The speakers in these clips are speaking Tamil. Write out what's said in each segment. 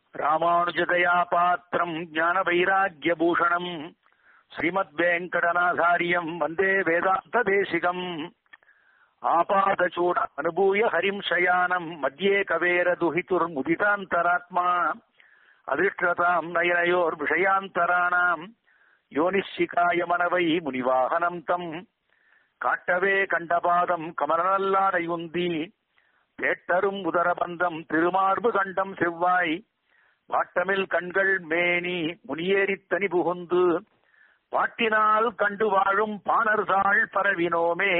ராமானுஜதயா பாத்திரம் ஞான வைராக்கிய பூஷணம் ஸ்ரீமத் வெங்கடநாதாரியம் வந்தே வேதாந்த தேசிகம் ஆபாதச்சூட அனுபூய ஹரிம் சயானம் மத்தியே கவேர துஹிதுர் முதிதாந்தராத்மா அதிருஷ்டதாம் நயனயோர் விஷயாந்தராணாம் யோனிஷிகாய மனவை முனிவாகனம் தம் காட்டவே கண்டபாதம் கமலநல்லாரை உந்தி பேட்டரும் உதரபந்தம் திருமார்பு கண்டம் செவ்வாய் வாட்டமில் கண்கள் மேனி முனியேறித் தனி புகுந்து பாட்டினால் கண்டு வாழும் பாணர்தாள் பரவினோமே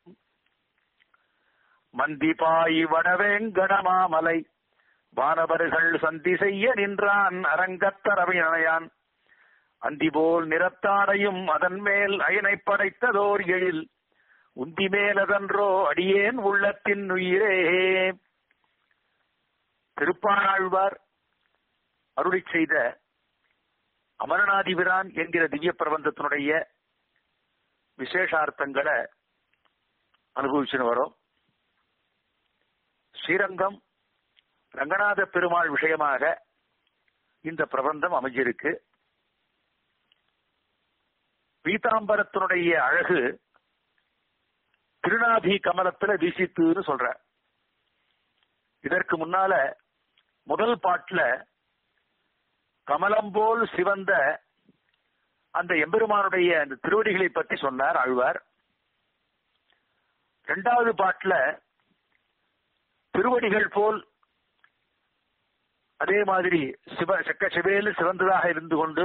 மந்திபாய் வடவேங்கடமாமலை வானவர்கள் சந்தி செய்ய நின்றான் அரங்கத்தரவினையான் அந்திபோல் நிறத்தாடையும் அதன் மேல் அயனை படைத்ததோர் எழில் உந்தி மேலதன்றோ அடியேன் உள்ளத்தின் உயிரே திருப்பானாழ்வார் அருளி செய்த அமரநாதிபிரான் என்கிற திவ்ய பிரபந்தத்தினுடைய விசேஷார்த்தங்களை அனுபவிச்சுன்னு வரோம் ஸ்ரீரங்கம் ரங்கநாத பெருமாள் விஷயமாக இந்த பிரபந்தம் அமைஞ்சிருக்கு பீதாம்பரத்தினுடைய அழகு திருநாபி கமலத்துல வீசித்துன்னு சொல்ற இதற்கு முன்னால முதல் பாட்டுல கமலம் போல் சிவந்த அந்த எம்பெருமானுடைய அந்த திருவடிகளை பற்றி சொன்னார் ஆழ்வார் இரண்டாவது பாட்டுல திருவடிகள் போல் அதே மாதிரி சிவ செக்க சிவேலு சிவந்ததாக இருந்து கொண்டு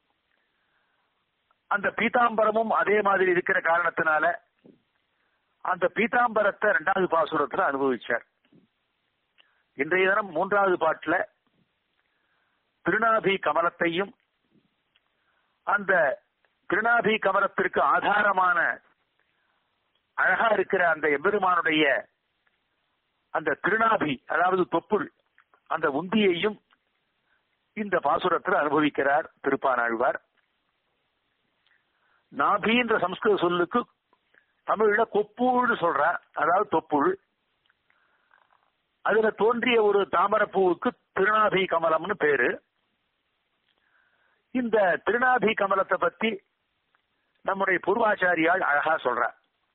அந்த பீதாம்பரமும் அதே மாதிரி இருக்கிற காரணத்தினால அந்த பீதாம்பரத்தை இரண்டாவது பாசுரத்துல அனுபவிச்சார் இன்றைய தினம் மூன்றாவது பாட்டுல திருநாபி கமலத்தையும் அந்த திருநாபி கமலத்திற்கு ஆதாரமான அழகா இருக்கிற அந்த எம்பெருமானுடைய அந்த திருநாபி அதாவது தொப்புள் அந்த உந்தியையும் இந்த பாசுரத்தில் அனுபவிக்கிறார் திருப்பானாழ்வார் நாபின்ற சம்ஸ்கிருத சொல்லுக்கு தமிழ்ல கொப்புள்னு சொல்ற அதாவது தொப்புள் அதுல தோன்றிய ஒரு தாமரப்பூவுக்கு திருநாபி கமலம்னு பேரு இந்த திருநாபி கமலத்தை பத்தி நம்முடைய பூர்வாச்சாரியால் அழகா சொல்ற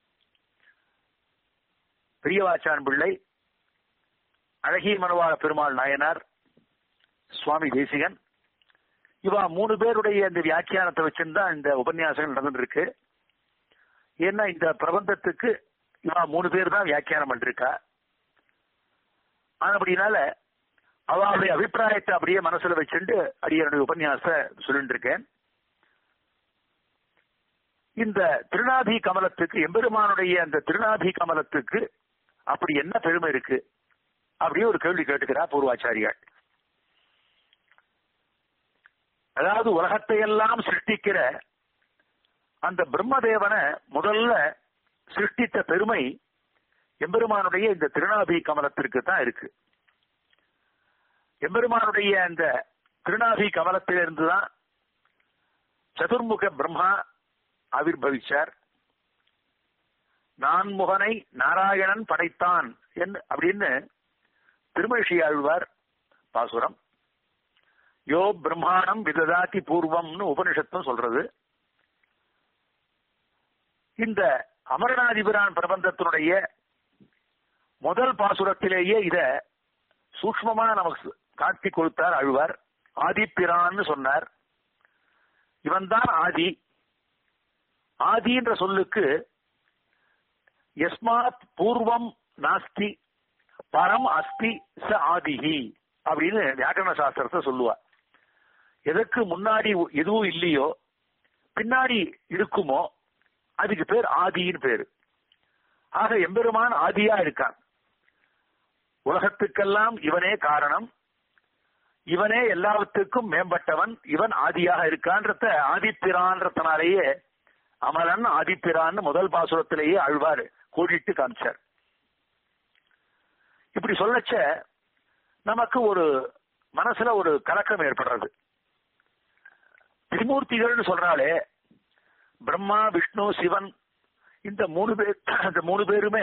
பெரியவாச்சான் பிள்ளை அழகிய மனவாள பெருமாள் நாயனார் சுவாமி தேசிகன் இவா மூணு பேருடைய இந்த வியாக்கியானத்தை வச்சிருந்தா இந்த உபன்யாசங்கள் நடந்துருக்கு ஏன்னா இந்த பிரபந்தத்துக்கு இவா மூணு பேர் தான் வியாக்கியானம் பண்ணிருக்கா அப்படினால அவளுடைய அபிப்பிராயத்தை அப்படியே மனசுல வச்சுட்டு அடியனுடைய உபன்யாச சொல்லிட்டு இருக்கேன் இந்த திருநாபி கமலத்துக்கு எம்பெருமானுடைய அந்த திருநாபி கமலத்துக்கு அப்படி என்ன பெருமை இருக்கு அப்படியே ஒரு கேள்வி கேட்டுக்கிறா பூர்வாச்சாரியாள் அதாவது உலகத்தை எல்லாம் சிருஷ்டிக்கிற அந்த பிரம்மதேவனை முதல்ல சிருஷ்டித்த பெருமை எம்பெருமானுடைய இந்த திருநாபி கமலத்திற்கு தான் இருக்கு எம்பெருமானுடைய அந்த திருநாபி கமலத்திலிருந்து தான் சதுர்முக பிரம்மா ஆவிர்வவிச்சார் நான்முகனை நாராயணன் படைத்தான் அப்படின்னு திருமழிஷி ஆழ்வார் பாசுரம் யோ பிரம்மாணம் விததாதி பூர்வம்னு உபனிஷத்தும் சொல்றது இந்த அமரநாதிபிரான் பிரபந்தத்தினுடைய முதல் பாசுரத்திலேயே இத சூக்மமா நமக்கு காட்டி கொடுத்தார் அழுவார் ஆதிப்பிரான்னு சொன்னார் இவன் தான் ஆதி ஆதின்ற சொல்லுக்கு எஸ்மாத் பூர்வம் நாஸ்தி பரம் அஸ்தி ச ஆதிஹி அப்படின்னு வியாக்கரண சாஸ்திரத்தை சொல்லுவார் எதற்கு முன்னாடி எதுவும் இல்லையோ பின்னாடி இருக்குமோ அதுக்கு பேர் ஆதின்னு பேரு ஆக எம்பெருமான் ஆதியா இருக்கான் உலகத்துக்கெல்லாம் இவனே காரணம் இவனே எல்லாவற்றுக்கும் மேம்பட்டவன் இவன் ஆதியாக இருக்கான்றத ஆதிப்பிரான்றதுனாலேயே அமரன் ஆதிப்பிரான்னு முதல் பாசுரத்திலேயே அழ்வார் கோடிட்டு காமிச்சார் இப்படி சொல்லச்ச நமக்கு ஒரு மனசுல ஒரு கலக்கம் ஏற்படுறது திரிமூர்த்திகள்னு சொல்றாலே பிரம்மா விஷ்ணு சிவன் இந்த மூணு பேர் இந்த மூணு பேருமே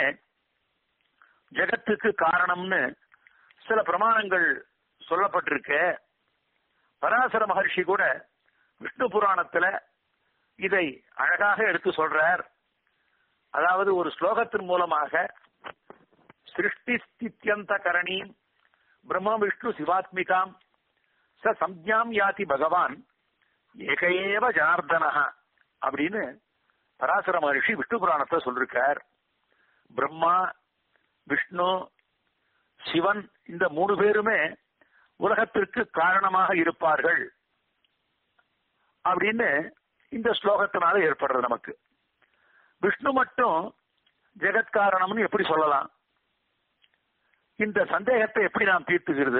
ஜெகத்துக்கு காரணம்னு சில பிரமாணங்கள் சொல்லப்பட்டிருக்க பராசர மகர்ஷி கூட விஷ்ணு புராணத்துல இதை அழகாக எடுத்து சொல்றார் அதாவது ஒரு ஸ்லோகத்தின் மூலமாக சிருஷ்டி ஸ்தித்யந்த கரணீம் பிரம்ம விஷ்ணு சிவாத்மிகாம் ச சம்ஞாம் யாதி பகவான் ஏகையேவ ஜனார்தனஹ அப்படின்னு பராசர மகர்ஷி விஷ்ணு புராணத்தை சொல்லிருக்கார் பிரம்மா விஷ்ணு சிவன் இந்த மூணு பேருமே உலகத்திற்கு காரணமாக இருப்பார்கள் அப்படின்னு இந்த ஸ்லோகத்தினால ஏற்படுறது நமக்கு விஷ்ணு மட்டும் ஜெகத் காரணம்னு எப்படி சொல்லலாம் இந்த சந்தேகத்தை எப்படி நாம் தீர்த்துகிறது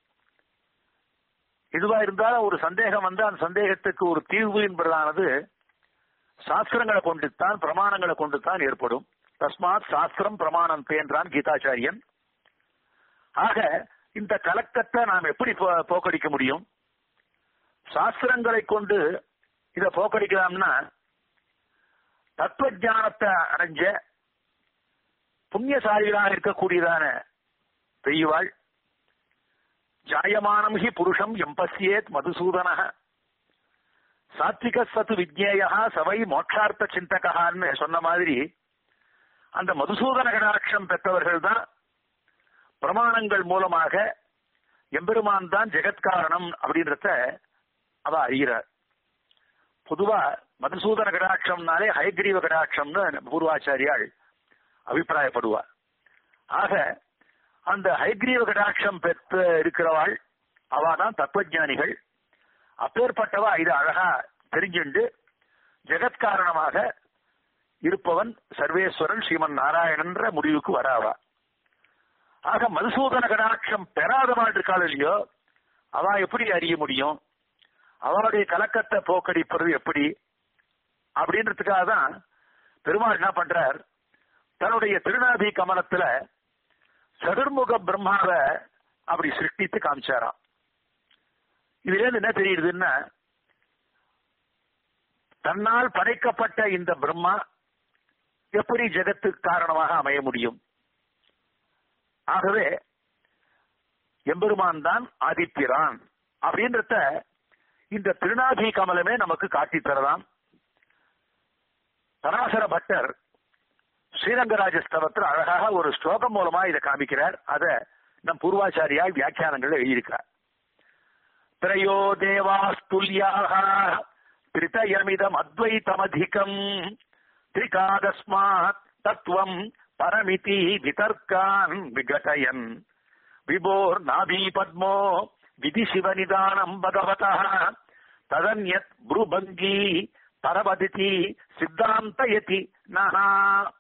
எதுவா இருந்தாலும் ஒரு சந்தேகம் வந்து அந்த சந்தேகத்துக்கு ஒரு தீர்வு என்பதானது சாஸ்திரங்களை கொண்டுத்தான் பிரமாணங்களை கொண்டுத்தான் ஏற்படும் தஸ்மாத் சாஸ்திரம் பிரமாணம் என்றான் கீதாச்சாரியன் ஆக இந்த கலக்கத்தை நாம் எப்படி போ- போக்கடிக்க முடியும் சாஸ்திரங்களை கொண்டு இதை போக்கடிக்கலாம்னா தத்துவ ஞானத்தை அடைஞ்ச புண்ணியசாலிகளாக இருக்கக்கூடியதான பெரியவாள் ஜாயமானம் ஹி புருஷம் எம்பசியேத் மதுசூதன சாத்விக சத்து விஜ்ஞேயா சவை மோட்சார்த்த சிந்தகான்னு சொன்ன மாதிரி அந்த மதுசூதன கடாட்சம் பெற்றவர்கள் தான் பிரமாணங்கள் மூலமாக எம்பெருமான் தான் ஜெகத்காரணம் அப்படின்றத அவ அறிகிறார் பொதுவா மதுசூதன கடாட்சம்னாலே ஹயக்ரீவ கடாட்சம்னு பூர்வாச்சாரியால் அபிப்பிராயப்படுவார் ஆக அந்த ஹைக்ரீவ கடாட்சம் பெற்று இருக்கிறவாள் அவ தான் தத்துவஜானிகள் அப்பேற்பட்டவா இது அழகா தெரிஞ்சுண்டு ஜெகத்காரணமாக இருப்பவன் சர்வேஸ்வரன் ஸ்ரீமன் நாராயணன்ற முடிவுக்கு வராவா ஆக மதுசூதன கடாட்சம் பெறாதவாள் இருக்காள் இல்லையோ அவ எப்படி அறிய முடியும் அவளுடைய கலக்கத்தை போக்கடிப்பது எப்படி அப்படின்றதுக்காக தான் பெருமாள் என்ன பண்றார் தன்னுடைய திருநாபி கமலத்துல சதுர்முக பிரம்மாவை அப்படி சிருஷ்டித்து காமிச்சாராம் இதுல இருந்து என்ன தெரியுதுன்னா தன்னால் படைக்கப்பட்ட இந்த பிரம்மா எப்படி ஜெகத்துக்கு காரணமாக அமைய முடியும் ஆகவே எம்பெருமான் தான் ஆதிப்பிரான் அப்படின்றத இந்த திருநாபி கமலமே நமக்கு காட்டி தரலாம் பராசர பட்டர் ஸ்ரீரங்கராஜ ஸ்தவத்தில் அழகாக ஒரு ஸ்லோகம் மூலமா இதை காமிக்கிறார் அத நம் பூர்வாச்சாரியால் வியாக்கியானங்கள் எழுதியிருக்கார் திரையோ தேவாஸ்துல்யாக திரிதயமிதம் அத்வைதமதிகம் திரிகாதஸ்மாத் தத்துவம் பரமிதி விதர்க்கான் விகடயன் விபோர் நாபி பத்மோ விதி சிவநிதானம் பகவதா ததன்யத் புருபங்கி பரவதிதி சித்தாந்தயதி நகா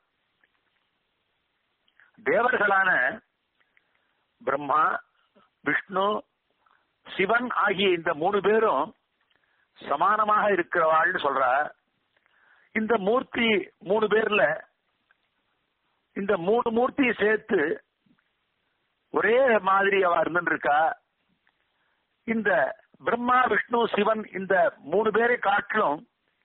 தேவர்களான பிரம்மா விஷ்ணு சிவன் ஆகிய இந்த மூணு பேரும் சமானமாக இருக்கிறவாள்னு சொல்ற இந்த மூர்த்தி மூணு பேர்ல இந்த மூணு மூர்த்தியை சேர்த்து ஒரே மாதிரி அவ இருந்துருக்கா இந்த பிரம்மா விஷ்ணு சிவன் இந்த மூணு பேரை காட்டிலும்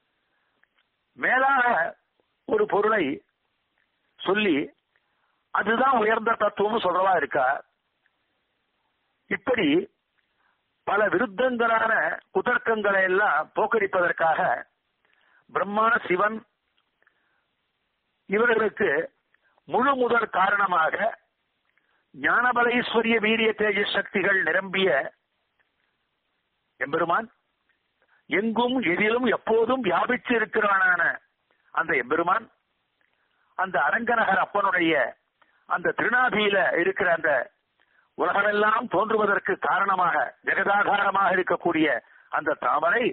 மேலாக ஒரு பொருளை சொல்லி அதுதான் உயர்ந்த தத்துவம்னு சொல்றவா இருக்கா இப்படி பல விருத்தங்களான குதர்க்கங்களை எல்லாம் போக்கடிப்பதற்காக பிரம்மா சிவன் இவர்களுக்கு முழு முதற் காரணமாக ஞானபல ஈஸ்வரிய வீரிய தேஜஸ் சக்திகள் நிரம்பிய எம்பெருமான் எங்கும் எதிலும் எப்போதும் வியாபிச்சு இருக்கிறவனான அந்த எம்பெருமான் அந்த அரங்கநகர் அப்பனுடைய அந்த திருநாபியில இருக்கிற அந்த உலகமெல்லாம் தோன்றுவதற்கு காரணமாக ஜெகதாகாரமாக இருக்கக்கூடிய அந்த தாமரை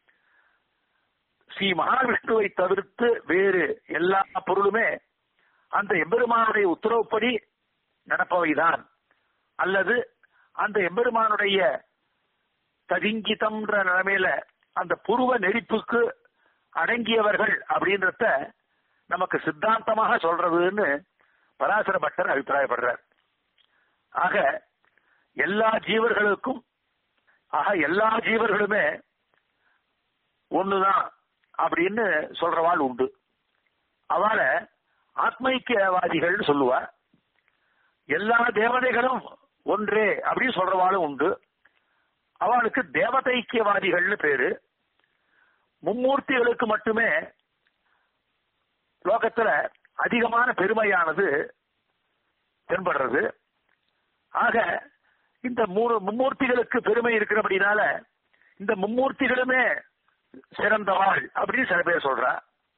ஸ்ரீ மகாவிஷ்ணுவை தவிர்த்து வேறு எல்லா பொருளுமே அந்த எம்பெருமானுடைய உத்தரவுப்படி நடப்பவைதான் அல்லது அந்த எம்பெருமானுடைய ததிங்கிதம்ன்ற நிலைமையில அந்த புருவ நெறிப்புக்கு அடங்கியவர்கள் அப்படின்றத நமக்கு சித்தாந்தமாக சொல்றதுன்னு பராசர பட்டர் அபிப்பிராயப்படுறார் ஆக எல்லா ஜீவர்களுக்கும் ஆக எல்லா ஜீவர்களுமே ஒண்ணுதான் அப்படின்னு சொல்றவாள் உண்டு அவளை ஆத்மைக்கியவாதிகள் சொல்லுவா எல்லா தேவதைகளும் ஒன்றே அப்படின்னு சொல்றவாளும் உண்டு அவளுக்கு தேவதைக்கியவாதிகள்னு பேரு மும்மூர்த்திகளுக்கு மட்டுமே லோகத்துல அதிகமான பெருமையானது தென்படுறது ஆக இந்த மூணு மும்மூர்த்திகளுக்கு பெருமை இருக்கிறபடினால இந்த மும்மூர்த்திகளுமே சிறந்தவாள் அப்படின்னு சில பேர் சொல்றா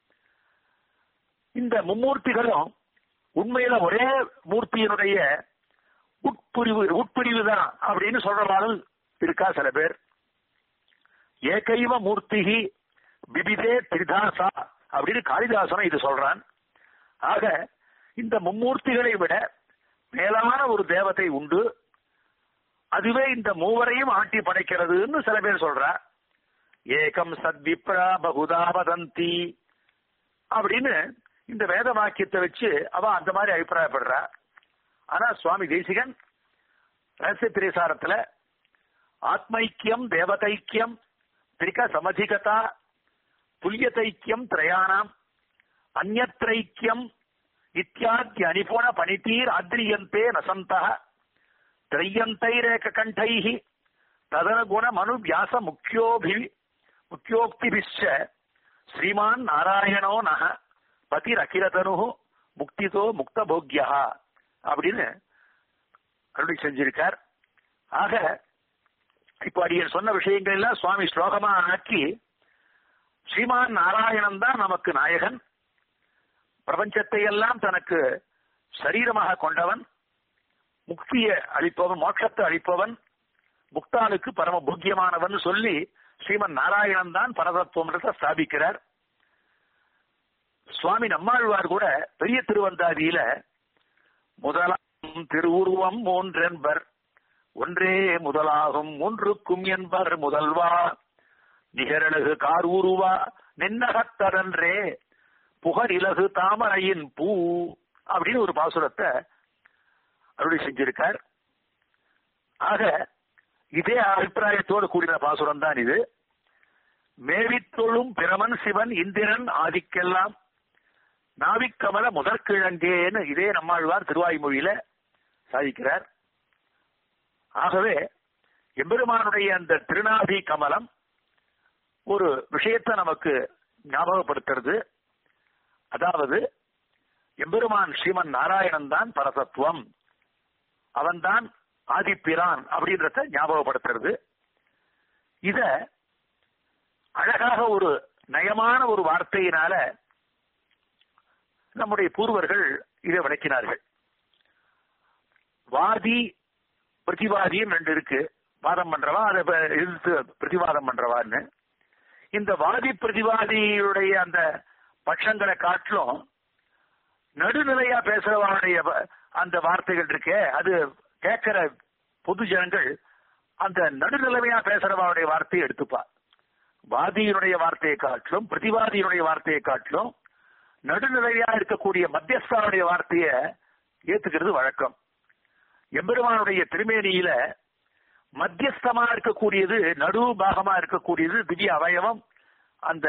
இந்த மும்மூர்த்திகளும் உண்மையில ஒரே மூர்த்தியினுடைய உட்பிரிவு உட்பிரிவு தான் அப்படின்னு சொல்றவாளும் இருக்கா சில பேர் ஏகைவ மூர்த்திகி விபிதே திரிதாசா அப்படின்னு காளிதாசனம் இது சொல்றான் ஆக இந்த மும்மூர்த்திகளை விட மேலான ஒரு தேவதை உண்டு அதுவே இந்த மூவரையும் ஆட்டி படைக்கிறதுன்னு சில பேர் சொல்றா ஏகம் சத்விப்ரா பகுதா வதந்தி அப்படின்னு இந்த வேத வாக்கியத்தை வச்சு அவ அந்த மாதிரி அபிப்பிராயப்படுறா ஆனா சுவாமி தேசிகன் ரகசிய திரைசாரத்துல ஆத்மைக்கியம் தேவதைக்கியம் திரிக சமதிகதா துல்லியதைக்கியம் திரயாணாம் அந்நத்ரைக்கியம் இத்தியாத்ய அனிபுண பணித்தீர் அத்ரியந்தே நசந்த திரையந்தைரேக கண்டைஹி ததனுகுண மனு வியாச முக்கியோபி முக்கியோக்திபிஷ ஸ்ரீமான் நாராயணோ நக பதிர் அகிலதனு முக்திதோ முக்த போக்யா அப்படின்னு அருளி செஞ்சிருக்கார் ஆக இப்ப அடியன் சொன்ன விஷயங்கள் எல்லாம் சுவாமி ஸ்லோகமா ஆக்கி ஸ்ரீமான் நாராயணன் தான் நமக்கு நாயகன் பிரபஞ்சத்தை எல்லாம் தனக்கு சரீரமாக கொண்டவன் முக்தியை அளிப்பவன் மோட்சத்தை அளிப்பவன் முக்தாளுக்கு பரம போக்கியமானவன் சொல்லி ஸ்ரீமன் நாராயணன் தான் பரதத்துவம் ஸ்தாபிக்கிறார் சுவாமி நம்மாழ்வார் கூட பெரிய திருவந்தாதியில முதலாம் திருவுருவம் மூன்றென்பர் ஒன்றே முதலாகும் மூன்றுக்கும் என்பர் முதல்வா நிகரழகு கார் உருவா நின்னகத்தரன்றே புகரிலகு தாமரையின் பூ அப்படின்னு ஒரு பாசுரத்தை அருளி செஞ்சிருக்கார் ஆக இதே அபிப்பிராயத்தோடு கூடின பாசுரம் தான் இது மேவித்தொழும் பிரமன் சிவன் இந்திரன் ஆதிக்கெல்லாம் நாவிக்கமல முதற்கிழங்கேன்னு இதே நம்மாழ்வார் திருவாய்மொழியில சாதிக்கிறார் ஆகவே எம்பெருமானுடைய அந்த திருநாபி கமலம் ஒரு விஷயத்தை நமக்கு ஞாபகப்படுத்துறது அதாவது எம்பெருமான் ஸ்ரீமன் நாராயணன் தான் பரதத்துவம் அவன்தான் ஆதிப்பிரான் அப்படின்றத ஞாபகப்படுத்துறது இத அழகாக ஒரு நயமான ஒரு வார்த்தையினால நம்முடைய பூர்வர்கள் இதை விளக்கினார்கள் வாதி பிரதிவாதின்னு ரெண்டு இருக்கு வாதம் பண்றவா அதை எதிர்த்து பிரதிவாதம் பண்றவான்னு இந்த வாதி பிரதிவாதியுடைய அந்த பட்சங்களை காட்டிலும் நடுநிலையா பேசுறவனுடைய அந்த வார்த்தைகள் இருக்கே அது கேட்கிற பொது ஜனங்கள் அந்த நடுநிலைமையா பேசுறவனுடைய வார்த்தையை எடுத்துப்பா வாதியினுடைய வார்த்தையை காட்டிலும் பிரதிவாதியினுடைய வார்த்தையை காட்டிலும் நடுநிலையா இருக்கக்கூடிய மத்தியஸ்தானுடைய வார்த்தையை ஏத்துக்கிறது வழக்கம் எம்பெருமானுடைய திருமேனியில மத்தியஸ்தமா இருக்கக்கூடியது நடு பாகமா இருக்கக்கூடியது திவ்ய அவயவம் அந்த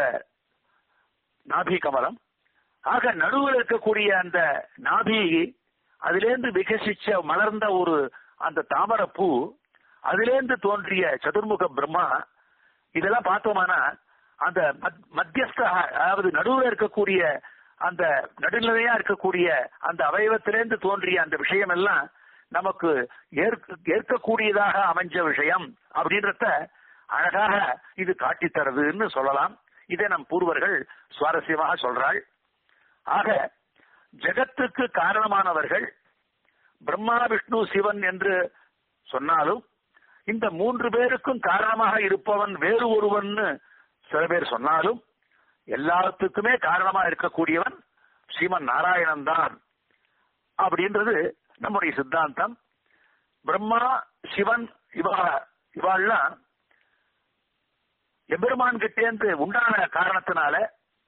நாபி கமலம் ஆக நடுவில் இருக்கக்கூடிய அந்த நாபி அதிலேந்து விகசிச்ச மலர்ந்த ஒரு அந்த தாமரப்பூ அதிலேந்து தோன்றிய சதுர்முக பிரம்மா இதெல்லாம் பார்த்தோமானா அந்த மத்தியஸ்த அதாவது நடுவில் இருக்கக்கூடிய அந்த நடுநிலையா இருக்கக்கூடிய அந்த அவயவத்திலேருந்து தோன்றிய அந்த விஷயம் எல்லாம் நமக்கு ஏற்கக்கூடியதாக அமைஞ்ச விஷயம் அப்படின்றத அழகாக இது காட்டி தருதுன்னு சொல்லலாம் இதை நம் பூர்வர்கள் சுவாரஸ்யமாக சொல்றாள் ஆக ஜெகத்துக்கு காரணமானவர்கள் பிரம்மா விஷ்ணு சிவன் என்று சொன்னாலும் இந்த மூன்று பேருக்கும் காரணமாக இருப்பவன் வேறு ஒருவன் சில பேர் சொன்னாலும் எல்லாத்துக்குமே காரணமா இருக்கக்கூடியவன் ஸ்ரீமன் நாராயணன் தான் அப்படின்றது நம்முடைய சித்தாந்தம் பிரம்மா சிவன் இவா இவாள்லாம் எம்பெருமான் கிட்டேந்து உண்டான காரணத்தினால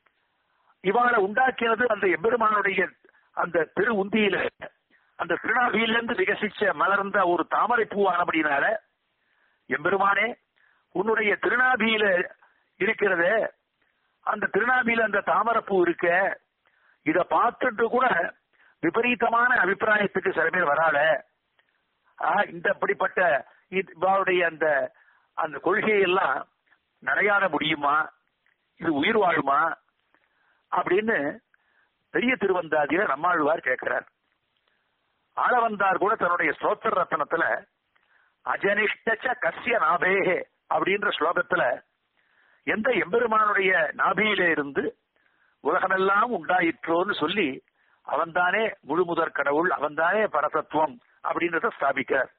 இவாளை உண்டாக்கினது அந்த எம்பெருமானுடைய அந்த திரு உந்தியில அந்த திருநாபியிலிருந்து விகசிச்ச மலர்ந்த ஒரு தாமரை பூவானபடினால எம்பெருமானே உன்னுடைய திருநாபியில இருக்கிறதே அந்த திருநாபியில அந்த தாமரப்பூ இருக்க இத பார்த்துட்டு கூட விபரீதமான அபிப்பிராயத்துக்கு சில பேர் வரால இந்த இப்படிப்பட்ட இவருடைய அந்த அந்த கொள்கையெல்லாம் நடையாட முடியுமா இது உயிர் வாழுமா அப்படின்னு பெரிய திருவந்தாதியில நம்மாழ்வார் கேட்கிறார் ஆளவந்தார் கூட தன்னுடைய ஸ்தோத்திர ரத்னத்துல அஜனிஷ்டச்ச கசிய நாபேகே அப்படின்ற ஸ்லோகத்துல எந்த எம்பெருமானுடைய நாபியிலே இருந்து உலகமெல்லாம் உண்டாயிற்றோன்னு சொல்லி அவன்தானே முழுமுதற் கடவுள் அவன்தானே பரதத்துவம் அப்படின்றத ஸ்தாபிக்கிறார்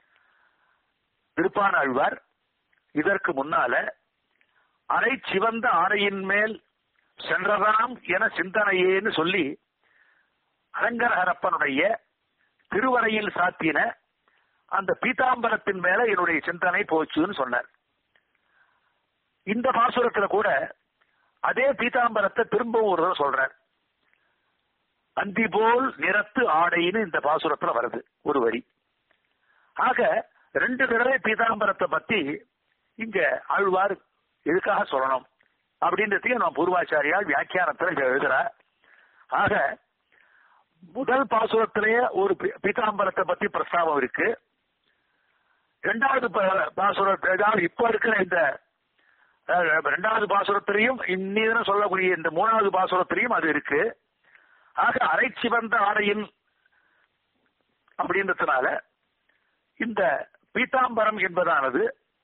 திருப்பானாழ்வார் இதற்கு முன்னால அரை சிவந்த ஆடையின் மேல் சென்றதாம் என சிந்தனையேன்னு சொல்லி அலங்கரஹரப்பனுடைய திருவரையில் சாத்தின அந்த பீதாம்பரத்தின் மேல என்னுடைய சிந்தனை போச்சுன்னு சொன்னார் இந்த பாசுரத்துல கூட அதே பீதாம்பரத்தை திரும்பவும் ஒரு தடவை சொல்றார் அந்தி போல் நிறத்து ஆடைன்னு இந்த பாசுரத்துல வருது ஒரு வரி ஆக ரெண்டு தடவை பீதாம்பரத்தை பத்தி இங்க ஆழ்வார் எதுக்காக சொல்லணும் அப்படின்றதையும் நான் பூர்வாச்சாரியால் வியாக்கியானத்துல இங்க எழுதுறார் ஆக முதல் பாசுரத்திலேயே ஒரு பி- பீதாம்பரத்தை பத்தி பிரஸ்தாபம் இருக்கு இரண்டாவது ப- பாசுரத்தை அதாவது இப்ப இருக்கிற இந்த அஹ், இரண்டாவது பாசுரத்திலையும் இன்னும் சொல்லக்கூடிய இந்த மூணாவது பாசுரத்திலையும் அது இருக்கு ஆக அரைச்சிவந்த ஆடையின் அப்படின்றதுனால இந்த பீதாம்பரம் என்பதானது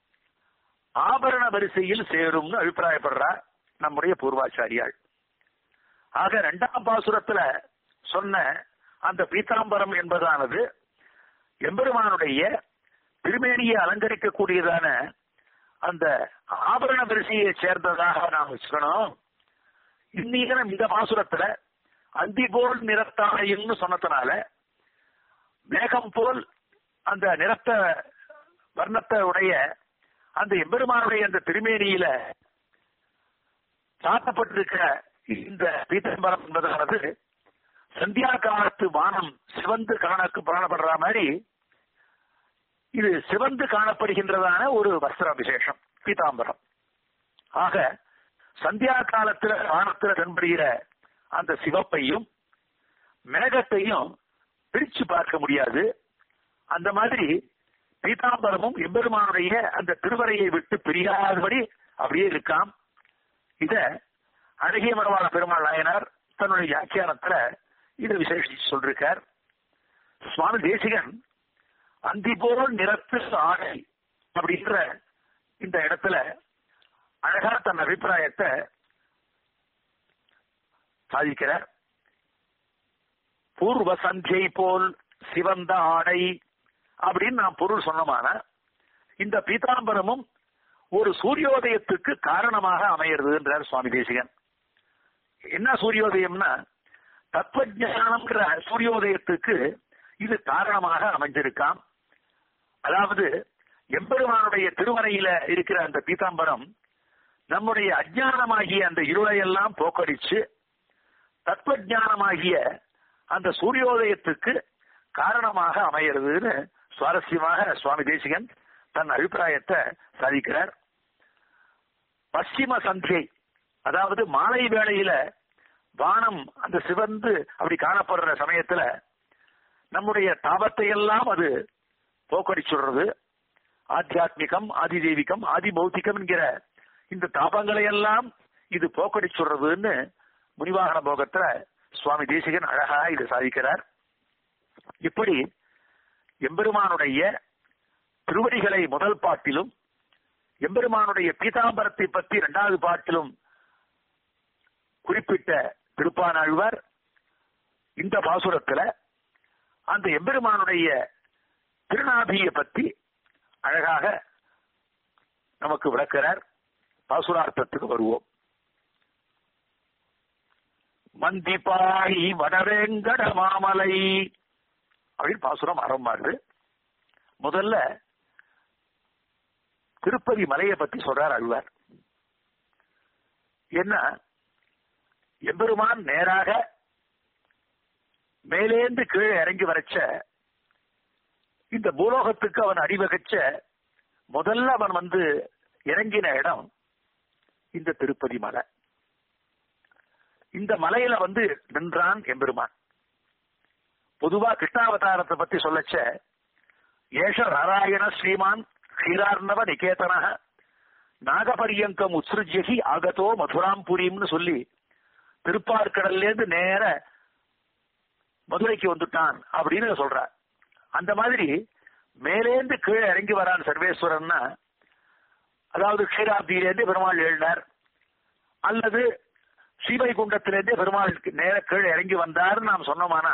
ஆபரண வரிசையில் சேரும்னு அபிப்பிராயப்படுறார் நம்முடைய பூர்வாச்சாரியாள் ஆக இரண்டாம் பாசுரத்துல சொன்ன அந்த பீதாம்பரம் என்பதானது எம்பெருமானுடைய திருமேனியை அலங்கரிக்கக்கூடியதான அந்த ஆபரண வரிசையை சேர்ந்ததாக நாம் வச்சுக்கணும் இன்னீகனம் இந்த பாசுரத்துல அந்தி போல் நிறத்தானைன்னு சொன்னதுனால மேகம் போல் அந்த நிறத்த வர்ணத்தை உடைய அந்த எம்பெருமானுடைய அந்த திருமேனியில சாத்தப்பட்டிருக்கிற இந்த பீத்தம்பரம் என்பதானது சந்தியா காலத்து வானம் சிவந்து காணக்கு காணப்படுற மாதிரி இது சிவந்து காணப்படுகின்றதான ஒரு வஸ்திர விசேஷம் பீதாம்பரம் ஆக சந்தியா காலத்துல வானத்துல தென்படுகிற அந்த சிவப்பையும் மேகத்தையும் பிரிச்சு பார்க்க முடியாது அந்த மாதிரி பீதாம்பரமும் எம்பெருமானுடைய அந்த திருவரையை விட்டு பிரியாதபடி அப்படியே இருக்காம் இத அழகிய மரவாள பெருமாள் நாயனார் தன்னுடைய வியாக்கியானத்துல இதை விசேஷிச்சு சொல்லிருக்கார் சுவாமி தேசிகன் அந்தி போல் நிறத்து ஆடை அப்படின்ற இந்த இடத்துல அழகா தன் அபிப்பிராயத்தை சாதிக்கிறார் பூர்வ சந்தியை போல் சிவந்த ஆடை அப்படின்னு நான் பொருள் சொன்னமான இந்த பீதாம்பரமும் ஒரு சூரியோதயத்துக்கு காரணமாக அமையிறதுன்றார் சுவாமி தேசிகன் என்ன சூரியோதயம்னா தத்துவஜானம்ங்கிற சூரியோதயத்துக்கு இது காரணமாக அமைஞ்சிருக்காம் அதாவது எம்பெருமானுடைய திருமறையில இருக்கிற அந்த பீதாம்பரம் நம்முடைய அஜானமாகிய அந்த இருளையெல்லாம் போக்கடிச்சு தத்துவஜானமாகிய அந்த சூரியோதயத்துக்கு காரணமாக அமையிறதுன்னு சுவாரஸ்யமாக சுவாமி தேசிகன் தன் அபிப்பிராயத்தை சாதிக்கிறார் பশ্চিம சந்தியை அதாவது மாலை வேளையில வானம் அந்த சிவந்து அப்படி காணப்படுற சமயத்துல நம்முடைய தாபத்தை எல்லாம் அது போக்கடிச்சுடுறது ஆத்தியாத்மிகம் ஆதி தெய்வீகம் ஆதி பௌத்திகம் என்கிற இந்த தாபங்களை எல்லாம் இது போக்கடிச்சுடுறதுன்னு முனிவாகன போகத்துல சுவாமி தேசிகன் அழகா இது சாதிக்கிறார் இப்படி எம்பெருமானுடைய திருவடிகளை முதல் பாட்டிலும் எம்பெருமானுடைய பீதாம்பரத்தை பற்றி இரண்டாவது பாட்டிலும் குறிப்பிட்ட திருப்பானாழ்வார் இந்த பாசுரத்துல அந்த எம்பெருமானுடைய திருநாபியை பத்தி அழகாக நமக்கு விளக்கிறார் பாசுரார்த்தத்துக்கு வருவோம் மந்திபாய் வடவேங்கட மாமலை அப்படின்னு பாசுரம் ஆரம்பமாறுது முதல்ல திருப்பதி மலையை பத்தி சொல்றார் அழ்வார் என்ன எம்பெருமான் நேராக மேலேந்து கீழே இறங்கி வரச்ச இந்த பூலோகத்துக்கு அவன் அடிவகச்ச முதல்ல அவன் வந்து இறங்கின இடம் இந்த திருப்பதி மலை இந்த மலையில வந்து நின்றான் எம்பெருமான் பொதுவா கிருஷ்ணாவதாரத்தை பத்தி சொல்லச்ச ஏஷ நாராயண ஸ்ரீமான் க்ஷீரார்ணவ நிகேதனக நாகபரியங்கம் உத்ஸ்ருஜ்யகி ஆகதோ மதுராம் புரிம்னு சொல்லி திருப்பார்கடல்ல இருந்து நேர மதுரைக்கு வந்துட்டான் அப்படின்னு சொல்றார் அந்த மாதிரி மேலேந்து கீழே இறங்கி வரான் சர்வேஸ்வரன்னா அதாவது க்ஷீராப்தியிலேருந்து பெருமாள் எழுந்தார் அல்லது ஸ்ரீவைகுண்டத்திலேருந்தே பெருமாள் நேர கீழே இறங்கி வந்தாருன்னு நாம் சொன்னோமானா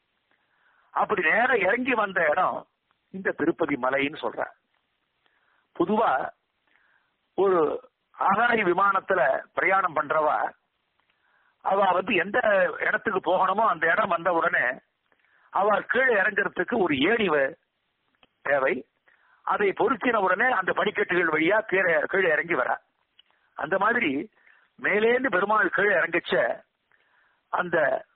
அப்படி நேர இறங்கி வந்த இடம் இந்த திருப்பதி மலைன்னு சொல்ற பொதுவா ஒரு ஆகாய விமானத்துல பிரயாணம் பண்றவா அவ வந்து எந்த இடத்துக்கு போகணுமோ அந்த இடம் வந்த உடனே அவ கீழே இறங்குறதுக்கு ஒரு ஏணி வ- தேவை அதை பொருத்தின உடனே அந்த படிக்கட்டுகள் வழியா கீழே கீழே இறங்கி வர அந்த மாதிரி மேலேந்து பெருமாள் கீழே இறங்கிச்ச அந்த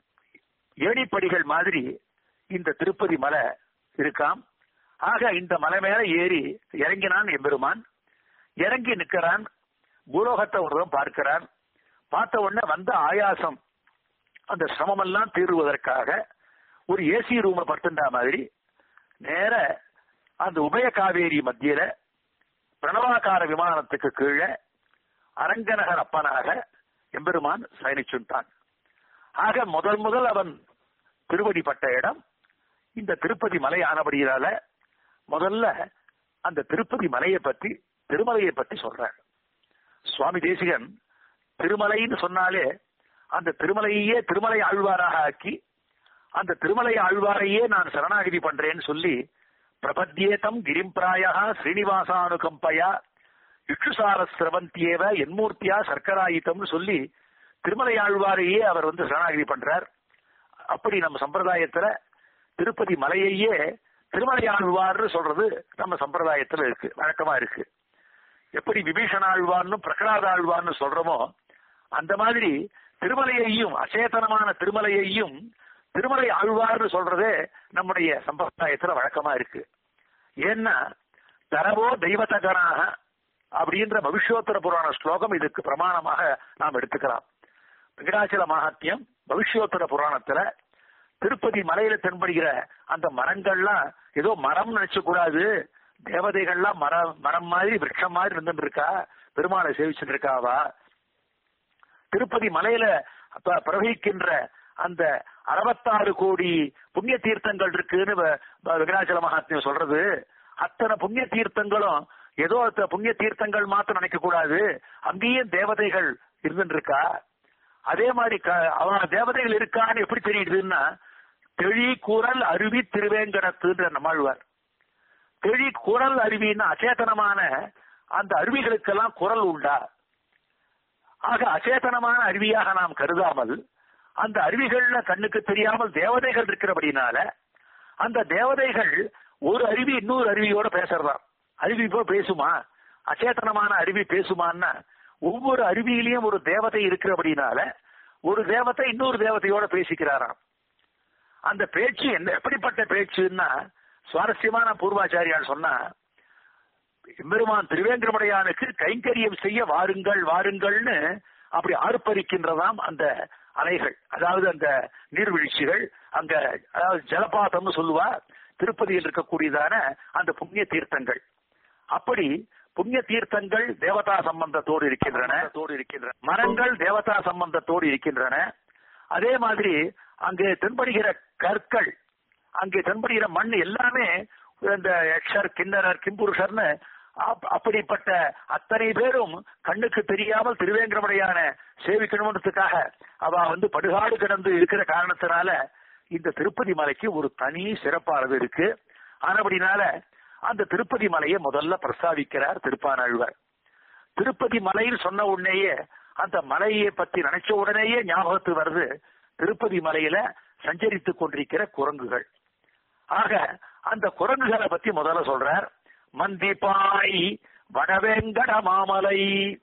ஏணிப்படிகள் மாதிரி இந்த திருப்பதி மலை இருக்காம் ஆக இந்த மலை மேல ஏறி இறங்கினான் எம்பெருமான் இறங்கி நிற்கிறான் பூலோகத்தை ஒருவன் பார்க்கிறான் பார்த்த உடனே வந்த ஆயாசம் அந்த சிரமமெல்லாம் தீருவதற்காக ஒரு ஏசி ரூமை படுத்துண்டா மாதிரி நேர அந்த உபய காவேரி மத்தியில பிரணவாகார விமானத்துக்கு கீழே அரங்கநகர் அப்பனாக எம்பெருமான் சயனிச்சுட்டான் ஆக முதல் முதல் அவன் திருவடிப்பட்ட இடம் இந்த திருப்பதி மலை ஆனபடியால முதல்ல அந்த திருப்பதி மலையை பத்தி திருமலையை பத்தி சொல்றார் சுவாமி தேசிகன் திருமலைன்னு சொன்னாலே அந்த திருமலையே திருமலை ஆழ்வாராக ஆக்கி அந்த திருமலை ஆழ்வாரையே நான் சரணாகிதி பண்றேன்னு சொல்லி பிரபத்யேதம் கிரிம்பிராயா ஸ்ரீனிவாசானுகம்பயா இக்ஷுசார சிரவந்தியேவ என்மூர்த்தியா சர்க்கராயித்தம்னு சொல்லி திருமலை ஆழ்வாரையே அவர் வந்து சரணாகிதி பண்றார் அப்படி நம்ம சம்பிரதாயத்துல திருப்பதி மலையையே திருமலை ஆழ்வார்னு சொல்றது நம்ம சம்பிரதாயத்துல இருக்கு வழக்கமா இருக்கு எப்படி விபீஷண ஆழ்வார்னு பிரகலாத ஆழ்வார்னு சொல்றோமோ அந்த மாதிரி திருமலையையும் அச்சேதனமான திருமலையையும் திருமலை ஆழ்வார்னு சொல்றதே நம்முடைய சம்பிரதாயத்துல வழக்கமா இருக்கு ஏன்னா தரவோ தெய்வத்தகனாக அப்படின்ற பவிஷ்யோத்தர புராண ஸ்லோகம் இதுக்கு பிரமாணமாக நாம் எடுத்துக்கலாம் வெங்கடாச்சல மகாத்மியம் பவிஷ்யோத்தர புராணத்துல திருப்பதி மலையில தென்படுகிற அந்த மரங்கள்லாம் ஏதோ மரம் நினைச்ச கூடாது தேவதைகள்லாம் மரம் மரம் மாதிரி விருட்சம் மாதிரி இருந்துட்டு இருக்கா பெருமாளை சேவிச்சுட்டு இருக்காவா திருப்பதி மலையில ப- பிரவகிக்கின்ற அந்த அறுபத்தாறு கோடி புண்ணிய தீர்த்தங்கள் இருக்குன்னு வ- வ- வெங்கடாச்சல மகாத்மியம் சொல்றது அத்தனை புண்ணிய தீர்த்தங்களும் ஏதோ அத்த புண்ணிய தீர்த்தங்கள் மாத்திரம் நினைக்க கூடாது அங்கேயும் தேவதைகள் இருந்துட்டு இருக்கா அதே மாதிரி க- அவன் தேவதைகள் இருக்கான்னு எப்படி தெரியுதுன்னா தெளி குரல் அருவி திருவேங்கடத்துன்ற நம்மாழ்வார் தெளி குரல் அருவின்னா அச்சேதனமான அந்த அருவிகளுக்கெல்லாம் குரல் உண்டா ஆக அச்சேதனமான அருவியாக நாம் கருதாமல் அந்த அருவிகள்ல கண்ணுக்கு தெரியாமல் தேவதைகள் இருக்கிறபடினால அந்த தேவதைகள் ஒரு அருவி இன்னொரு அருவியோட பேசுறதாம் அருவி போ பேசுமா அச்சேதனமான அருவி பேசுமான்னா ஒவ்வொரு அருவியிலையும் ஒரு தேவதை இருக்கிறபடினால ஒரு தேவதை இன்னொரு தேவதையோட பேசிக்கிறாராம் அந்த பேச்சு என்ன எப்படிப்பட்ட பேச்சுன்னா சுவாரஸ்யமான பூர்வாச்சாரியால் சொன்னா எம்பெருமான் திருவேங்கடமுடையானுக்கு கைங்கரியம் செய்ய வாருங்கள் வாருங்கள்னு அப்படி ஆர்ப்பரிக்கின்றதாம் அந்த அலைகள் அதாவது அந்த நீர்வீழ்ச்சிகள் அங்க அதாவது ஜலபாதம்னு சொல்லுவா திருப்பதியில் இருக்கக்கூடியதான அந்த புண்ணிய தீர்த்தங்கள் அப்படி புண்ணிய தீர்த்தங்கள் தேவதா சம்பந்தத்தோடு இருக்கின்றன இருக்கின்றன மரங்கள் தேவதா சம்பந்தத்தோடு இருக்கின்றன அதே மாதிரி அங்கே தென்படுகிற கற்கள் அங்கே தென்படுகிற மண் எல்லாமே இந்த யக்ஷர் கிண்ணறர் கிம்புருஷர்னு அப்- அப்படிப்பட்ட அத்தனை பேரும் கண்ணுக்கு தெரியாமல் திருவேங்கடமுடையான சேவிக்கணுன்றதுக்காக அவ வந்து படுகாடு கிடந்து இருக்கிற காரணத்தினால இந்த திருப்பதி மலைக்கு ஒரு தனி சிறப்பானது இருக்கு ஆனபடினால அந்த திருப்பதி மலையை முதல்ல பிரஸ்தாவிக்கிறார் திருப்பானாழ்வார் திருப்பதி மலைன்னு சொன்ன உடனேயே அந்த மலையை பத்தி நினைச்ச உடனேயே ஞாபகத்து வருது திருப்பதி மலையில சஞ்சரித்துக் கொண்டிருக்கிற குரங்குகள் ஆக அந்த குரங்குகளை பத்தி முதல்ல சொல்றார் மந்திபாய் வடவேங்கட மாமலை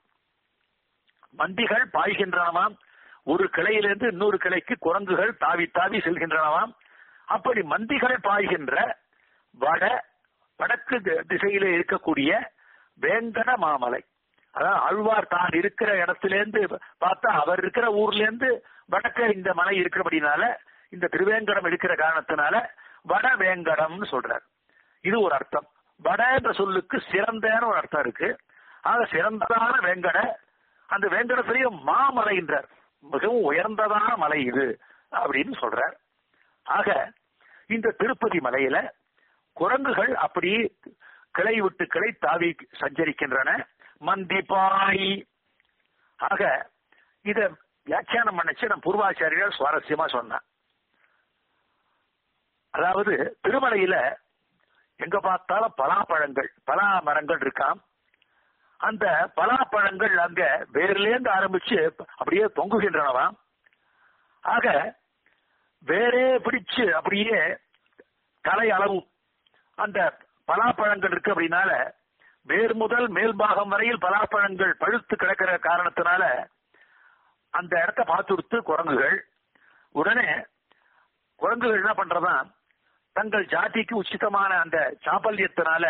மந்திகள் பாய்கின்றனவாம் ஒரு கிளையிலிருந்து இன்னொரு கிளைக்கு குரங்குகள் தாவி தாவி செல்கின்றனவாம் அப்படி மந்திகள் பாய்கின்ற வட வடக்கு தி- திசையில இருக்கக்கூடிய வேங்கட மாமலை அதாவது ஆழ்வார் தான் இருக்கிற இடத்திலேருந்து பார்த்தா அவர் இருக்கிற ஊர்ல இருந்து வடக்க இந்த மலை இருக்கிறபடினால இந்த திருவேங்கடம் இருக்கிற காரணத்தினால வட வேங்கடம்னு சொல்றார் இது ஒரு அர்த்தம் வட என்ற சொல்லுக்கு சிறந்தன்னு ஒரு அர்த்தம் இருக்கு ஆக சிறந்ததான வேங்கட அந்த வேங்கடத்திலேயும் மாமலைன்றார் மிகவும் உயர்ந்ததான மலை இது அப்படின்னு சொல்றார் ஆக இந்த திருப்பதி மலையில குரங்குகள் அப்படியே கிளை விட்டு கிளை தாவி சஞ்சரிக்கின்றன மந்திபாய் ஆக இத வியாக்கியானம் பண்ணச்சு நம்ம பூர்வாச்சாரியர் சுவாரஸ்யமா சொன்னான் அதாவது திருமலையில எங்க பார்த்தாலும் பலாப்பழங்கள் பலா மரங்கள் இருக்காம் அந்த பலாப்பழங்கள் அங்க வேர்லேருந்து ஆரம்பிச்சு அப்படியே தொங்குகின்றனவாம் ஆக வேரே பிடிச்சு அப்படியே தலை அளவு அந்த பலாப்பழங்கள் இருக்கு அப்படின்னால வேர் முதல் மேல் பாகம் வரையில் பலாப்பழங்கள் பழுத்து கிடக்கிற காரணத்தினால அந்த இடத்த பார்த்துடுத்து குரங்குகள் உடனே குரங்குகள் என்ன பண்றதா தங்கள் ஜாதிக்கு உச்சிதமான அந்த சாப்பல்யத்தினால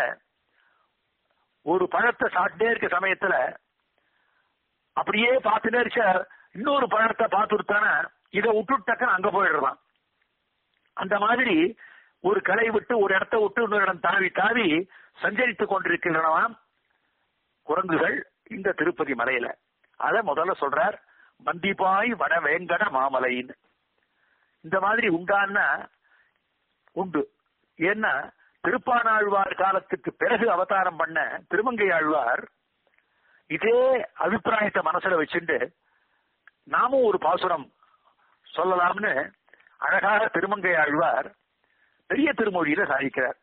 ஒரு பழத்தை சாப்பிட்டே இருக்க சமயத்துல அப்படியே பார்த்துட்டே இருக்க இன்னொரு பழத்தை பார்த்துட்டானா இதை விட்டுட்டாக்க அங்க போயிடுறான் அந்த மாதிரி ஒரு களை விட்டு ஒரு இடத்த விட்டு இன்னொரு இடம் தாவி தாவி சஞ்சரித்துக் கொண்டிருக்கின்றனவாம் குரங்குகள் இந்த திருப்பதி மலையில அத முதல்ல சொல்றார் மந்திபாய் வட வேங்கட மாமலைன்னு இந்த மாதிரி உண்டான்னா உண்டு ஏன்னா திருப்பானாழ்வார் காலத்துக்கு பிறகு அவதாரம் பண்ண திருமங்கை ஆழ்வார் இதே அபிப்பிராயத்தை மனசுல வச்சுட்டு நாமும் ஒரு பாசுரம் சொல்லலாம்னு அழகாக திருமங்கை ஆழ்வார் பெரிய திருமொழியில சாதிக்கிறார்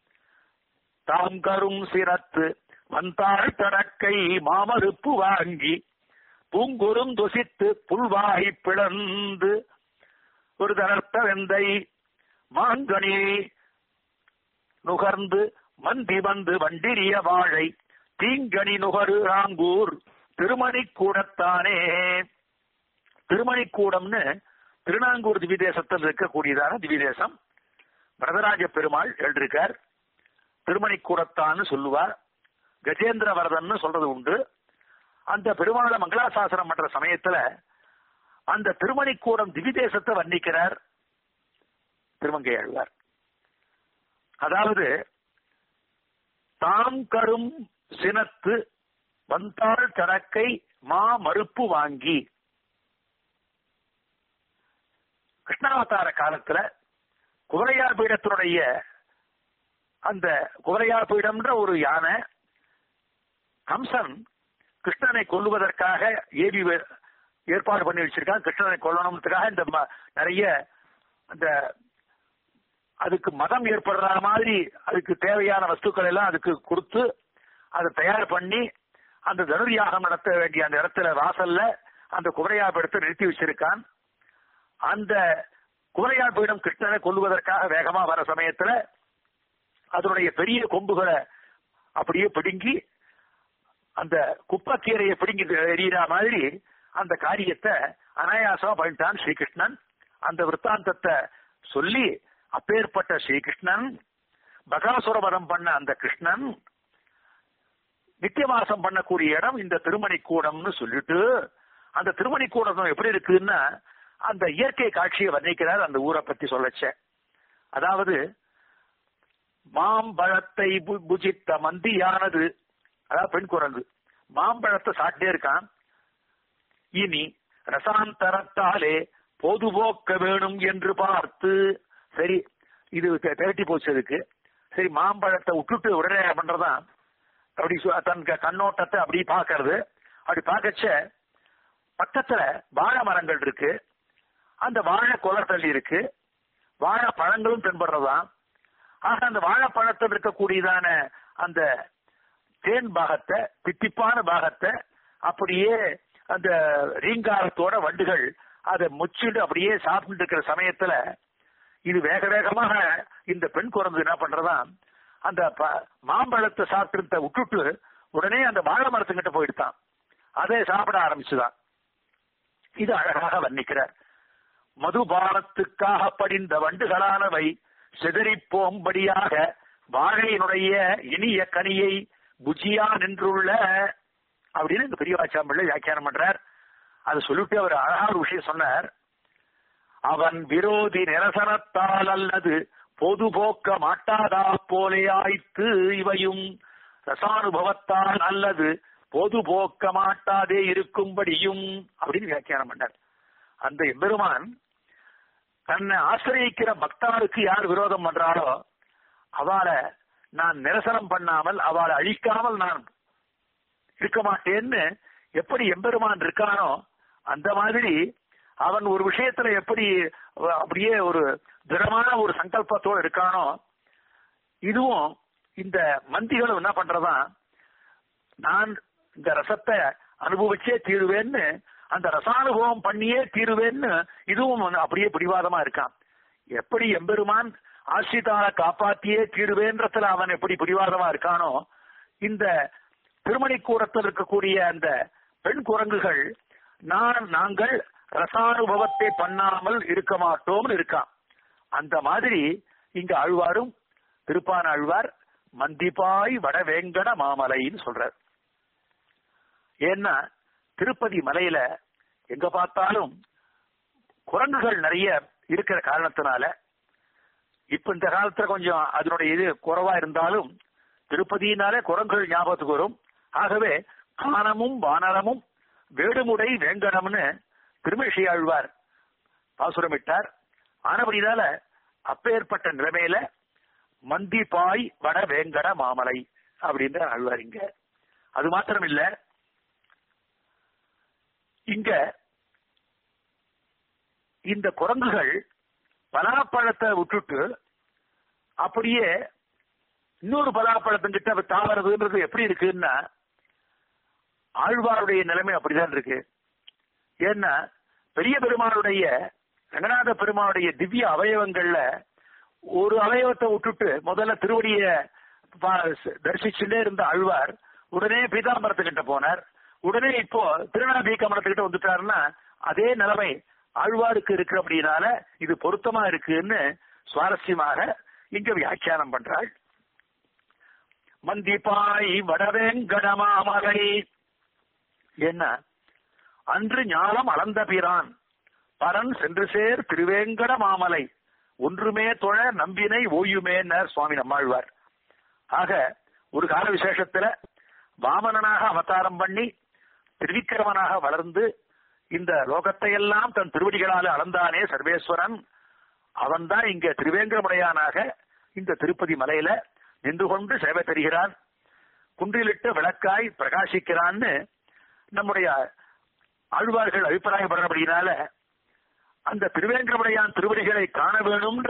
தாம் கரும் சிரத்து வந்தாள் தடக்கை மாமறுப்பு வாங்கி பூங்குறும் துசித்து புல்வாய் பிளந்து ஒரு தளர்த்த வெந்தை மாங்கனி நுகர்ந்து மந்தி வந்து வண்டிரிய வாழை தீங்கனி நுகரு ராங்கூர் திருமணிக்கூடத்தானே திருமணிக்கூடம்னு திருநாங்கூர் திவிதேசத்தில் இருக்கக்கூடியதான திவிதேசம் வரதராஜ பெருமாள் எழுதியிருக்கார் திருமணிக்கூடத்தான்னு சொல்லுவார் கஜேந்திர வரதன்னு சொல்றது உண்டு அந்த பெருமாளை மங்களாசாசனம் பண்ற சமயத்துல அந்த திருமணிக்கூடம் திவிதேசத்தை வர்ணிக்கிறார் திருமங்கை ஆழ்வார் அதாவது தாம் கரும் சினத்து வந்தாள் தடக்கை மா மறுப்பு வாங்கி கிருஷ்ணாவதார காலத்துல குவரையார் பீடத்தினுடைய அந்த குவரையார் பீடம்ன்ற ஒரு யானை கம்சன் கிருஷ்ணனை கொல்லுவதற்காக ஏவி ஏற்பாடு பண்ணி வச்சிருக்கான் கிருஷ்ணனை கொல்லணும்ன்றதுக்காக இந்த நிறைய அந்த அதுக்கு மதம் ஏற்படுற மாதிரி அதுக்கு தேவையான வஸ்துக்கள் எல்லாம் அதுக்கு கொடுத்து அதை தயார் பண்ணி அந்த தனுர்யாகம் நடத்த வேண்டிய அந்த இடத்துல வாசல்ல அந்த குவரையா பீடத்தை நிறுத்தி வச்சிருக்கான் அந்த குவரையா பீடம் கிருஷ்ணனை கொல்லுவதற்காக வேகமா வர சமயத்துல அதனுடைய பெரிய கொம்புகளை அப்படியே பிடுங்கி அந்த குப்பக்கீரையை பிடுங்கி எறிகிற மாதிரி அந்த காரியத்தை அனாயாசமா பண்ணிட்டான் ஸ்ரீகிருஷ்ணன் அந்த விற்த்தாந்தத்தை சொல்லி அப்பேற்பட்ட ஸ்ரீகிருஷ்ணன் பகாசுரவரம் பண்ண அந்த கிருஷ்ணன் நித்தியவாசம் பண்ணக்கூடிய இடம் இந்த திருமணி கூடம்னு சொல்லிட்டு அந்த திருமணி கூடம் எப்படி இருக்குன்னா அந்த இயற்கை காட்சியை வர்ணிக்கிறார் அந்த ஊரை பத்தி சொல்லச்ச அதாவது மாம்பழத்தை புஜித்த மந்தியானது அதாவது பெண் குரங்கு மாம்பழத்தை சாப்பிட்டே இருக்கான் இனி ரசாந்தரத்தாலே பொதுபோக்க வேணும் என்று பார்த்து சரி இது திரட்டி போச்சு அதுக்கு சரி மாம்பழத்தை விட்டுட்டு உடனே பண்றதான் அப்படி தன் கண்ணோட்டத்தை அப்படி பாக்குறது அப்படி பார்க்கச்ச பக்கத்துல வாழை மரங்கள் இருக்கு அந்த வாழை கொலத்தள்ளி இருக்கு வாழை பழங்களும் தென்படுறதாம் ஆக அந்த வாழைப்பழத்தில் இருக்கக்கூடியதான அந்த தேன் பாகத்தை தித்திப்பான பாகத்தை அப்படியே அந்த ரீங்காரத்தோட வண்டுகள் அதை முச்சிட்டு அப்படியே சாப்பிட்டு இருக்கிற சமயத்துல இது வேக வேகமாக இந்த பெண் குரங்கு என்ன பண்றதா அந்த மாம்பழத்தை சாப்பிட்டு விட்டுட்டு உடனே அந்த வாழை மரத்துக்கிட்ட போயிடுதான் அதை சாப்பிட ஆரம்பிச்சுதான் இது அழகாக வர்ணிக்கிறார் மதுபானத்துக்காக படிந்த வண்டுகளானவை சிதறி போம்படியாக வாழையினுடைய இனிய கனியை புஜியா நின்றுள்ள அப்படின்னு இந்த பெரியவாச்சாம்பிள்ளை வியாக்கியானம் பண்றார் அதை சொல்லிட்டு அவர் அழகா ஒரு விஷயம் சொன்னார் அவன் விரோதி நிரசனத்தால் அல்லது பொது போக்க மாட்டாதா போலே ஆய்த்து இவையும் ரசானுபவத்தால் அல்லது பொது போக்க மாட்டாதே இருக்கும்படியும் அப்படின்னு வியாக்கியானம் பண்ணார் அந்த எம்பெருமான் தன்னை ஆசிரியக்கிற பக்தாருக்கு யார் விரோதம் பண்றாளோ அவளை நான் நிரசனம் பண்ணாமல் அவளை அழிக்காமல் நான் இருக்க மாட்டேன்னு எப்படி எம்பெருமான் இருக்கானோ அந்த மாதிரி அவன் ஒரு விஷயத்துல எப்படி அப்படியே ஒரு திடமான ஒரு சங்கல்பத்தோடு இருக்கானோ இதுவும் இந்த மந்திகளும் என்ன பண்றதா நான் இந்த ரசத்தை அனுபவிச்சே தீருவேன்னு அந்த ரசானுபவம் பண்ணியே தீருவேன்னு இதுவும் அப்படியே பிடிவாதமா இருக்கான் எப்படி எம்பெருமான் ஆசிரிதால காப்பாத்தியே தீருவேன்றதுல அவன் எப்படி பிடிவாதமா இருக்கானோ இந்த திருமணி கூடத்தில் இருக்கக்கூடிய அந்த பெண் குரங்குகள் நான் நாங்கள் ரசானுபவத்தை பண்ணாமல் இருக்க மாட்டோம்னு இருக்கான் அந்த மாதிரி இங்க ஆழ்வாரும் திருப்பான் ஆழ்வார் மந்திபாய் வடவேங்கட மாமலைன்னு சொல்றார் ஏன்னா திருப்பதி மலையில எங்க பார்த்தாலும் குரங்குகள் நிறைய இருக்கிற காரணத்தினால இப்ப இந்த காலத்துல கொஞ்சம் அதனுடைய இது குறைவா இருந்தாலும் திருப்பதியினாலே குரங்குகள் ஞாபகத்துக்கு வரும் ஆகவே காணமும் வானரமும் வேடுமுடை வேங்கடம்னு திருமேஷி ஆழ்வார் பாசுரமிட்டார் ஆனபடினால அப்பேற்பட்ட நிலைமையில மந்திபாய் வட வேங்கட மாமலை அப்படின்ற ஆழ்வார் இங்க அது மாத்திரம் இல்ல இங்க இந்த குரங்குகள் பலாப்பழத்தை விட்டுட்டு அப்படியே இன்னொரு பலாப்பழத்துக்கிட்ட தாவறதுன்றது எப்படி இருக்குன்னா ஆழ்வாருடைய நிலைமை அப்படிதான் இருக்கு ஏன்னா பெரிய பெருமானுடைய ரங்கநாத பெருமானுடைய திவ்ய அவயவங்கள்ல ஒரு அவயவத்தை விட்டுட்டு முதல்ல திருவடிய தரிசிச்சுட்டே இருந்த ஆழ்வார் உடனே பீதாம்பரத்துக்கிட்ட போனார் உடனே இப்போ திருநாபி கமலத்துக்கிட்ட வந்துட்டாருன்னா அதே நிலைமை ஆழ்வாருக்கு இருக்கு அப்படின்னால இது பொருத்தமா இருக்குன்னு சுவாரஸ்யமாக இங்க வியாக்கியானம் பண்றாள் மந்திப்பாய் வடவேங்கடமாமலை என்ன அன்று ஞானம் அளந்த பிரான் பரன் சென்று சேர் திருவேங்கட மாமலை ஒன்றுமே தொழ நம்பினை ஓயுமேன்னர் சுவாமி நம்மாழ்வார் ஆக ஒரு கால விசேஷத்துல வாமனனாக அவதாரம் பண்ணி திருவிக்கிரமனாக வளர்ந்து இந்த லோகத்தை எல்லாம் தன் திருவடிகளால் அளந்தானே சர்வேஸ்வரன் அவன்தான் இங்க திருவேங்கடமுடையானாக இந்த திருப்பதி மலையில நின்று கொண்டு சேவை தருகிறான் குன்றிலிட்ட விளக்காய் பிரகாசிக்கிறான்னு நம்முடைய ஆழ்வார்கள் அபிப்பிராயப்படுறபடினால அந்த திருவேங்கடமுடையான் திருவடிகளை காண வேணும்ன்ற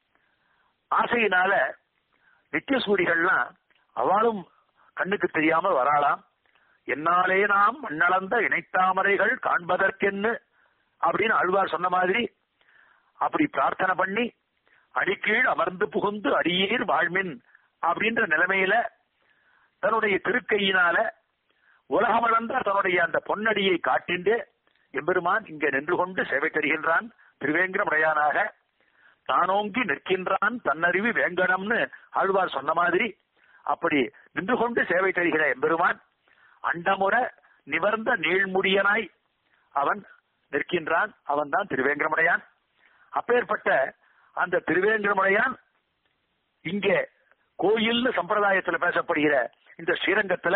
ஆசையினால நித்தியசூரிகள்லாம் அவளும் கண்ணுக்கு தெரியாமல் வராளாம் என்னாலே நாம் மண்ணளந்த இணைத்தாமரைகள் காண்பதற்கென்னு அப்படின்னு ஆழ்வார் சொன்ன மாதிரி அப்படி பிரார்த்தனை பண்ணி அடிக்கீழ் அமர்ந்து புகுந்து அடியீர் வாழ்மின் அப்படின்ற நிலைமையில தன்னுடைய திருக்கையினால உலகமளந்த தன்னுடைய அந்த பொன்னடியை காட்டிண்டு எம்பெருமான் இங்க நின்று கொண்டு சேவை தருகின்றான் திருவேங்கடமுடையானாக தானோங்கி நிற்கின்றான் தன்னறிவு வேங்கடம்னு ஆழ்வார் சொன்ன மாதிரி அப்படி நின்று கொண்டு சேவை தருகிற எம்பெருமான் அண்டமுற நிவர்ந்த நீழ்முடியனாய் அவன் நிற்கின்றான் அவன் தான் திருவேங்கடமுடையான் அப்பேற்பட்ட அந்த திருவேங்கடமுடையான் இங்கே கோயில்னு சம்பிரதாயத்துல பேசப்படுகிற இந்த ஸ்ரீரங்கத்துல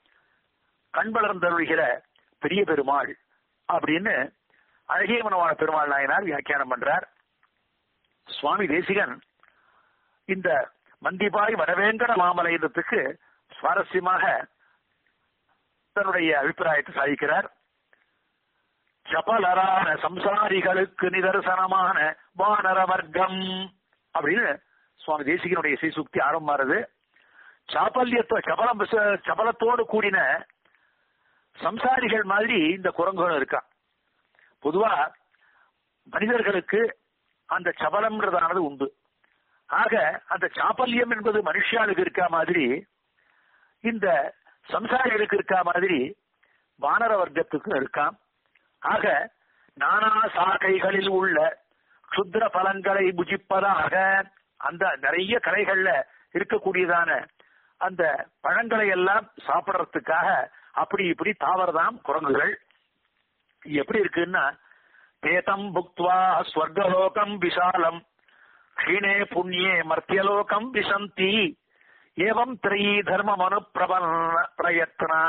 கண் வளர்ந்தருள்கிற பெரிய பெருமாள் அப்படின்னு அழகிய மனவான பெருமாள் நாயனார் வியாக்கியானம் பண்றார் சுவாமி தேசிகன் இந்த மந்திபாய் வடவேங்கட மாமலையத்துக்கு சுவாரஸ்யமாக தன்னுடைய அபிப்பிராயத்தை சாதிக்கிறார் சபலரான சம்சாரிகளுக்கு நிதர்சனமான வானர வர்க்கம் அப்படின்னு சுவாமி தேசிகனுடைய சீசுக்தி ஆரம்பமானது சாபல்யத்தோ சபலம் சபலத்தோடு கூடின சம்சாரிகள் மாதிரி இந்த குரங்குகளும் இருக்கா பொதுவா மனிதர்களுக்கு அந்த சபலம்ன்றதானது உண்டு ஆக அந்த சாப்பல்யம் என்பது மனுஷாளுக்கு இருக்கா மாதிரி இந்த சம்சாரிகளுக்கு இருக்கா மாதிரி வானர வர்க்கத்துக்கும் இருக்காம் ஆக நானா சாக்கைகளில் உள்ள சுத்திர பலன்களை புஜிப்பதாக அந்த நிறைய கலைகள்ல இருக்கக்கூடியதான அந்த பழங்களை எல்லாம் சாப்பிடறதுக்காக அப்படி இப்படி தாவறதாம் குரங்குகள் எப்படி இருக்குன்னா தேதம் புக்துவா ஸ்வர்கலோகம் விசாலம் க்ஷீணே புண்ணியே மர்த்தியலோகம் விசந்தி ஏவம் திரையீ தர்மமனு பிரபல பிரயத்னா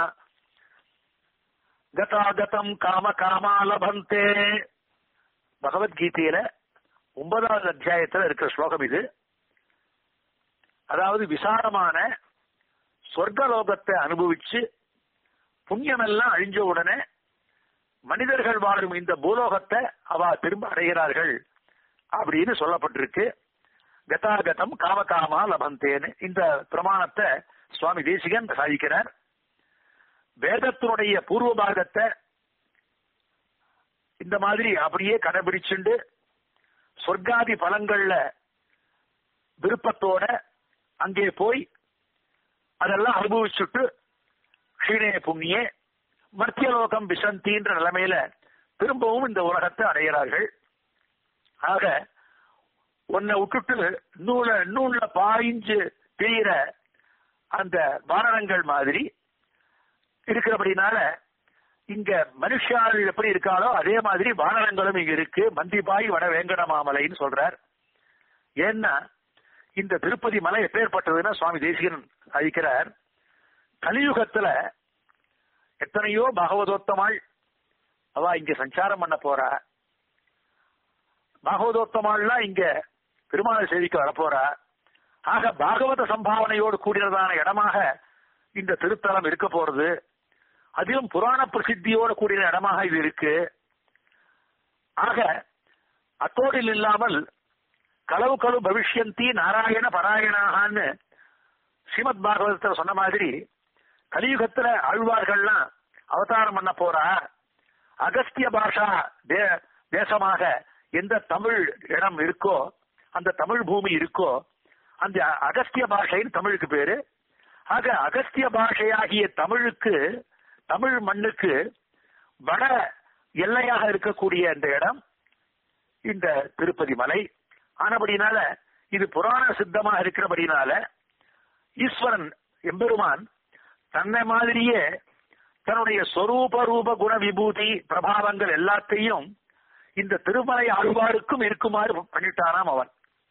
கதாகதம் காம காமா லபந்தே பகவத்கீதையில ஒன்பதாவது அத்தியாயத்துல இருக்கிற ஸ்லோகம் இது அதாவது விசாலமான சொர்க்கலோகத்தை அனுபவிச்சு புண்ணியமெல்லாம் அழிஞ்ச உடனே மனிதர்கள் வாழும் இந்த பூலோகத்தை அவ திரும்ப அடைகிறார்கள் அப்படின்னு சொல்லப்பட்டிருக்கு கதாகதம் காமகாமா லபந்தேன்னு இந்த பிரமாணத்தை சுவாமி தேசிகன் சாதிக்கிறார் வேதத்தினுடைய பூர்வ பாகத்தை இந்த மாதிரி அப்படியே கடைபிடிச்சுண்டு சொர்க்காதி பலங்கள்ல விருப்பத்தோட அங்கே போய் அதெல்லாம் அனுபவிச்சுட்டு க்ஷீணே புண்ணியே மத்தியலோகம் விசந்தின்ற நிலைமையில திரும்பவும் இந்த உலகத்தை அடைகிறார்கள் ஆக உன்னை விட்டுட்டு நூல நூல்ல பாய்ஞ்சு பெய்கிற அந்த வாரணங்கள் மாதிரி இருக்கிறபடினால இங்க மனுஷால் எப்படி இருக்காளோ அதே மாதிரி வானரங்களும் இங்க இருக்கு மந்திபாய் வட வேங்கட மாமலைன்னு சொல்றார் ஏன்னா இந்த திருப்பதி மலை எப்பேற்பட்டதுன்னா சுவாமி தேசிகன் அழிக்கிறார் கலியுகத்துல எத்தனையோ பாகவதோத்தமாள் அவ இங்க சஞ்சாரம் பண்ண போறா பாகவதோத்தமாள்லாம் இங்க பெருமாள் சேவிக்க வரப்போறா ஆக பாகவத சம்பாவனையோடு கூடியதான இடமாக இந்த திருத்தலம் இருக்க போறது அதிலும் புராண பிரசித்தியோடு கூடிய இடமாக இது இருக்கு ஆக அத்தோடில் இல்லாமல் களவு களு பவிஷ்யந்தி நாராயண பராயணாகான்னு ஸ்ரீமத் பாகவதத்தில் சொன்ன மாதிரி கலியுகத்துல ஆழ்வார்கள்லாம் அவதாரம் பண்ண போறா அகஸ்திய பாஷா தே- தேசமாக எந்த தமிழ் இடம் இருக்கோ அந்த தமிழ் பூமி இருக்கோ அந்த அகஸ்திய பாஷைன்னு தமிழுக்கு பேரு ஆக அகஸ்திய பாஷையாகிய தமிழுக்கு தமிழ் மண்ணுக்கு வட எல்லையாக இருக்கக்கூடிய இந்த இடம் இந்த திருப்பதி மலை ஆனபடினால இது புராண சித்தமாக இருக்கிறபடினால ஈஸ்வரன் எம்பெருமான் தன்னை மாதிரியே தன்னுடைய சொரூப ரூப குண விபூதி பிரபாவங்கள் எல்லாத்தையும் இந்த திருமலை ஆழ்வாருக்கும் இருக்குமாறு பண்ணிட்டானாம் அவன்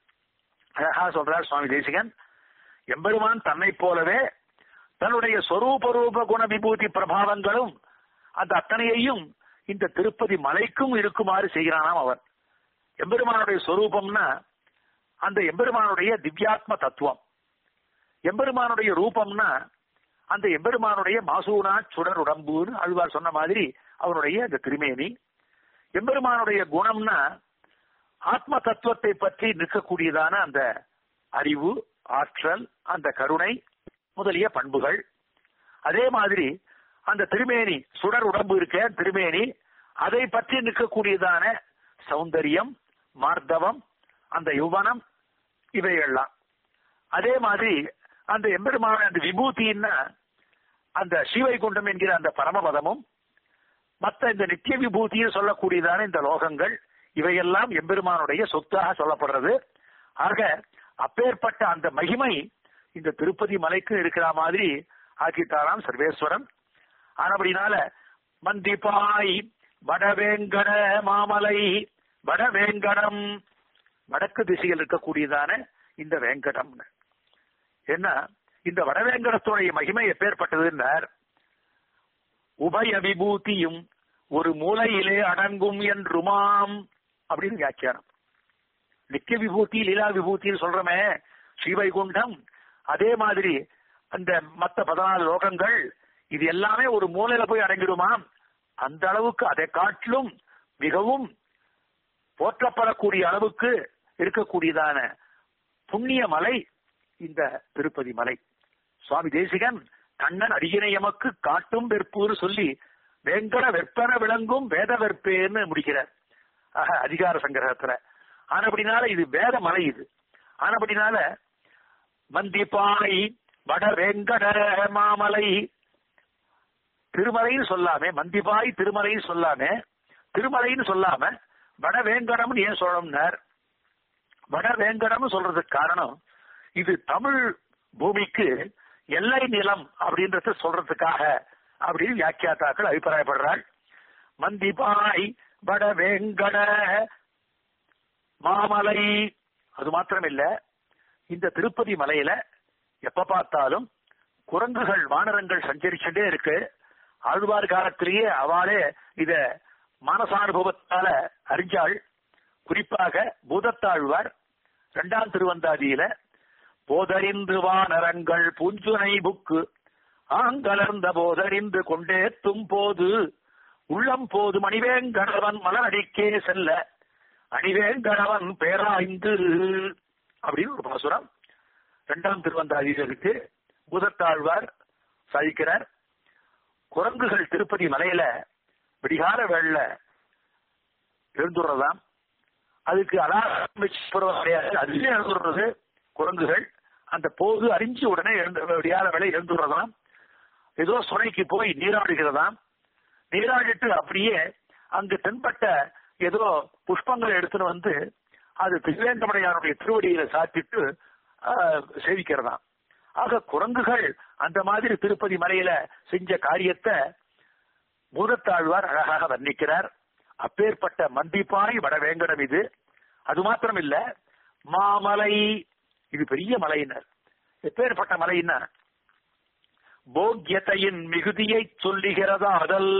அழகா சொல்றார் சுவாமி தேசிகன் எம்பெருமான் தன்னை போலவே தன்னுடைய சொரூப ரூப குண விபூதி பிரபாவங்களும் அந்த அத்தனையையும் இந்த திருப்பதி மலைக்கும் இருக்குமாறு செய்கிறானாம் அவன் எம்பெருமானுடைய சொரூபம்னா அந்த எம்பெருமானுடைய திவ்யாத்ம தத்துவம் எம்பெருமானுடைய ரூபம்னா அந்த எம்பெருமானுடைய மாசூனா சுடர் உடம்புன்னு அழ்வார் சொன்ன மாதிரி அவனுடைய அந்த திருமேனி எம்பெருமானுடைய குணம்னா ஆத்ம தத்துவத்தை பற்றி நிற்கக்கூடியதான அந்த அறிவு ஆற்றல் அந்த கருணை முதலிய பண்புகள் அதே மாதிரி அந்த திருமேனி சுடர் உடம்பு இருக்க திருமேனி அதை பற்றி நிற்கக்கூடியதான சௌந்தரியம் மார்த்தவம் அந்த யுவனம் இவையெல்லாம் அதே மாதிரி அந்த எம்பெருமான அந்த விபூதின்னா அந்த ஸ்ரீவைகுண்டம் என்கிற அந்த பரமபதமும் மற்ற இந்த நித்திய விபூதியில் சொல்லக்கூடியதான இந்த லோகங்கள் இவையெல்லாம் எம்பெருமானுடைய சொத்தாக சொல்லப்படுறது ஆக அப்பேற்பட்ட அந்த மகிமை இந்த திருப்பதி மலைக்கு இருக்கிற மாதிரி ஆக்கிட்டாராம் சர்வேஸ்வரன் ஆனபடினால மந்திபாய் வடவேங்கட மாமலை வடவேங்கடம் வடக்கு திசையில் இருக்கக்கூடியதான இந்த வேங்கடம் என்ன இந்த வடவேங்கடத்துடைய மகிமை எப்பேற்பட்டதுன்னார் உபய விபூதியும் ஒரு மூலையிலே அடங்கும் என்றுமாம் அப்படின்னு வியாக்கியானம் நித்திய விபூதி லீலா விபூதின்னு சொல்றமே ஸ்ரீவைகுண்டம் அதே மாதிரி அந்த மத்த பதினாலு லோகங்கள் இது எல்லாமே ஒரு மூலையில போய் அடங்கிடுமாம் அந்த அளவுக்கு அதை காட்டிலும் மிகவும் போற்றப்படக்கூடிய அளவுக்கு இருக்கக்கூடியதான புண்ணிய மலை இந்த திருப்பதி மலை சுவாமி தேசிகன் கண்ணன் அடியினை எமக்கு காட்டும் வெற்பூன்னு சொல்லி வெங்கட வெற்பன விளங்கும் வேத வெற்பேன்னு முடிக்கிறார் ஆக அதிகார சங்கிரகத்துல ஆனபடினால இது வேத மலை இது ஆனபடினால மந்திப்பானை வட வெங்கட மாமலை திருமலைன்னு சொல்லாம மந்திபாய் திருமலைன்னு சொல்லாம திருமலைன்னு சொல்லாம வட வேங்கடம்னு ஏன் சொல்லணும்னார் வட வேங்கடம்னு சொல்றதுக்கு காரணம் இது தமிழ் பூமிக்கு எல்லை நிலம் அப்படின்றத சொல்றதுக்காக அப்படின்னு வியாக்கியாத்தாக்கள் அபிப்பிராயப்படுறாள் மந்திபாய் வட வேங்கட மாமலை அது மாத்திரமில்ல இந்த திருப்பதி மலையில எப்ப பார்த்தாலும் குரங்குகள் வானரங்கள் சஞ்சரிச்சுட்டே இருக்கு ஆழ்வார் காலத்திலேயே அவளே இத மானசானுபவத்தால அறிஞ்சாள் குறிப்பாக பூதத்தாழ்வார் இரண்டாம் திருவந்தாதியில போதறிந்து வானரங்கள் பூஞ்சுனை புக்கு ஆங்கலர்ந்த போதறிந்து கொண்டேத்தும் போது உள்ளம் போது மணிவேங்கடவன் மலரடிக்கே செல்ல அணிவேங்கடவன் பேராய்ந்து அப்படின்னு ஒரு பாசுரம் இரண்டாம் திருவந்தாதியில் இருக்கு பூதத்தாழ்வார் சாதிக்கிறார் குரங்குகள் திருப்பதி மலையில விடிகால வேள எழுந்துடுறதாம் அதுக்கு அலாரம் வச்சு போறது கிடையாது அதுவே எழுந்துடுறது குரங்குகள் அந்த போது அறிஞ்சு உடனே எழுந்து விடியாத வேலை எழுந்துடுறதாம் ஏதோ சுனைக்கு போய் நீராடுகிறதாம் நீராடிட்டு அப்படியே அங்கு தென்பட்ட ஏதோ புஷ்பங்களை எடுத்துன்னு வந்து அது திருவேங்கமடையானுடைய திருவடியில சாத்திட்டு ஆஹ், சேவிக்கிறதாம் ஆக குரங்குகள் அந்த மாதிரி திருப்பதி மலையில செஞ்ச காரியத்தை பூதத்தாழ்வார் அழகாக வர்ணிக்கிறார் அப்பேற்பட்ட மந்திப்பாய் வடவேங்கடம் இது அது மாத்திரம் இல்ல மாமலை இது பெரிய மலையினர் எப்பேற்பட்ட மலைன்னா போக்கியத்தையின் மிகுதியை சொல்லுகிறதா அதல்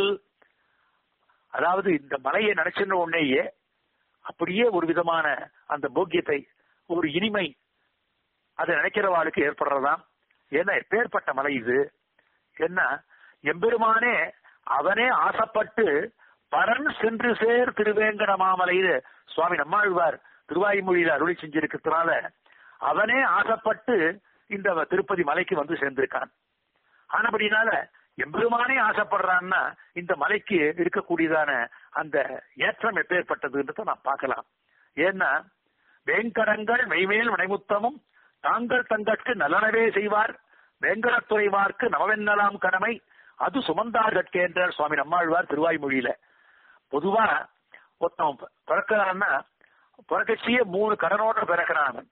அதாவது இந்த மலையை நினைச்சின்ற உடனேயே அப்படியே ஒரு விதமான அந்த போக்கியத்தை ஒரு இனிமை அதை நினைக்கிறவாளுக்கு ஏற்படுறதாம் ஏன்னா எப்பேற்பட்ட மலை இது என்ன எம்பெருமானே அவனே ஆசைப்பட்டு பரன் சென்று சேர் திருவேங்கட மாமலையில சுவாமி நம்மாழ்வார் திருவாய்மொழியில அருளி செஞ்சிருக்கிறதுனால அவனே ஆசைப்பட்டு இந்த திருப்பதி மலைக்கு வந்து சேர்ந்திருக்கான் ஆனபடினால எம்பெருமானே ஆசைப்படுறான்னா இந்த மலைக்கு இருக்கக்கூடியதான அந்த ஏற்றம் எப்பேற்பட்டதுன்றத நாம் பார்க்கலாம் ஏன்னா வேங்கடங்கள் மெய்மேல் வினைமுத்தமும் தாங்கள் தங்கட்கு நலனவே செய்வார் வேங்கடத்துறைவார்க்கு நவவென்னலாம் கடமை அது சுமந்தார்கட்கே என்றார் சுவாமி நம்மாழ்வார் திருவாய்மொழியில பொதுவா ஒருத்தன் பிறக்கிறான்னா பிறக்கச்சியே மூணு கடனோட பிறக்கிறான் அவன்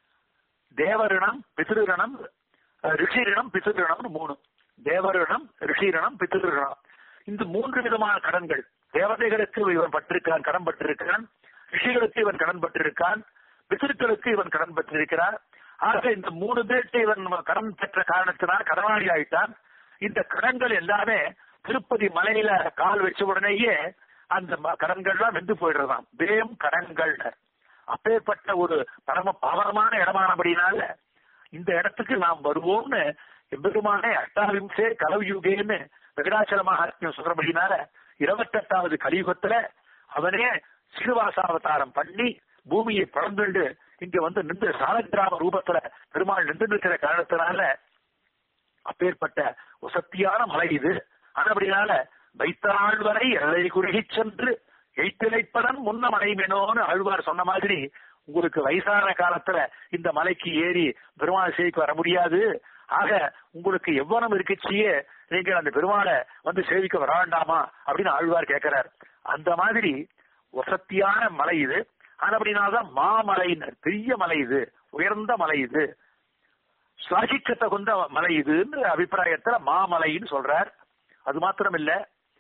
தேவரிணம் பிதிருணம் ரிஷிரிணம் பிதிருணம்னு மூணு தேவரிணம் ரிஷிரிணம் பிதிருணம் இந்த மூன்று விதமான கடன்கள் தேவதைகளுக்கு இவன் பட்டிருக்கான் கடன் பட்டிருக்கான் ரிஷிகளுக்கு இவன் கடன் பட்டிருக்கான் பித்திருக்களுக்கு இவன் கடன் பெற்றிருக்கிறான் ஆக இந்த மூணு பேர்ட்டு இவன் கடன் பெற்ற காரணத்தினால் கடனாளி ஆயிட்டான் இந்த கடன்கள் எல்லாமே திருப்பதி மலையில கால் வச்ச உடனேயே அந்த ம- கடன்கள்லாம் வெந்து போயிடுறதாம் வேம் கடன்கள் அப்பேற்பட்ட ஒரு பரம பாவரமான இடமானபடினால இந்த இடத்துக்கு நாம் வருவோம்னு எம்பெருமானே அஷ்டாவிம்சே கலவுயுகேன்னு வெங்கடாச்சல மகாத்மியம் சொல்றபடினால இருபத்தெட்டாவது கலியுகத்துல அவனே சீனிவாசாவதாரம் பண்ணி பூமியை பழந்துண்டு இங்க வந்து நின்று சாலக்கிராம ரூபத்துல பெருமாள் நின்று இருக்கிற காரணத்தினால அப்பேற்பட்ட உசத்தியான மலை இது ஆனபடினால வைத்தாள் வரை எல்லை குறுகி சென்று எய்த்திழைப்படன் முன்ன மலைமெனோன்னு ஆழ்வார் சொன்ன மாதிரி உங்களுக்கு வயசான காலத்துல இந்த மலைக்கு ஏறி பெருமாள் சேவிக்கு வர முடியாது ஆக உங்களுக்கு எவ்வளவு இருக்குச்சியே நீங்கள் அந்த பெருமாளை வந்து சேவிக்க வர வேண்டாமா அப்படின்னு ஆழ்வார் கேட்கிறார் அந்த மாதிரி வசத்தியான மலை இது ஆனபடினால்தான் மாமலைன்னு பெரிய மலை இது உயர்ந்த மலை இது சுவாசிக்க தகுந்த மலை இதுன்னு அபிப்பிராயத்துல மாமலைன்னு சொல்றார் அது மாத்திரம் இல்ல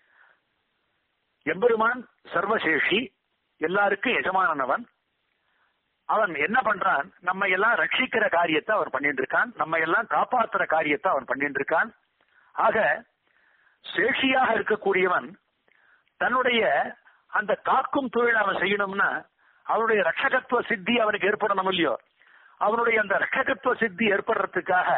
எம்பெருமான் சர்வசேஷி எல்லாருக்கும் எஜமானவன் அவன் என்ன பண்றான் நம்ம எல்லாம் ரட்சிக்கிற காரியத்தை அவன் பண்ணிட்டு இருக்கான் நம்ம எல்லாம் காப்பாத்துற காரியத்தை அவன் பண்ணிட்டு இருக்கான் ஆக சேஷியாக இருக்கக்கூடியவன் தன்னுடைய அந்த காக்கும் தொழில் அவன் செய்யணும்னா அவனுடைய ரட்சகத்துவ சித்தி அவனுக்கு ஏற்படணும் இல்லையோ அவனுடைய அந்த ரட்சகத்துவ சித்தி ஏற்படுறதுக்காக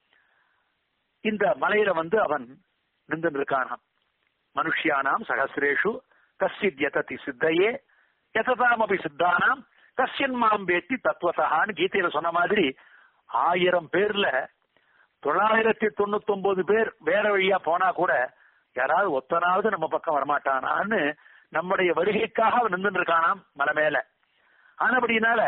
இந்த மலையில வந்து அவன் நின்று இருக்கானாம் மனுஷியானாம் சகசிரேஷு கஸ்யித் யததி சித்தையே யததாமபி சித்தானாம் கஸ்யன் மாம் வேத்தி தத்துவத்தான்னு கீதையில சொன்ன மாதிரி ஆயிரம் பேர்ல தொள்ளாயிரத்தி தொண்ணூத்தி ஒன்பது பேர் வேற வழியா போனா கூட யாராவது ஒத்தனாவது நம்ம பக்கம் வரமாட்டானான்னு நம்முடைய வருகைக்காக அவன் நின்று இருக்கானாம் மலை மேல ஆனபடினால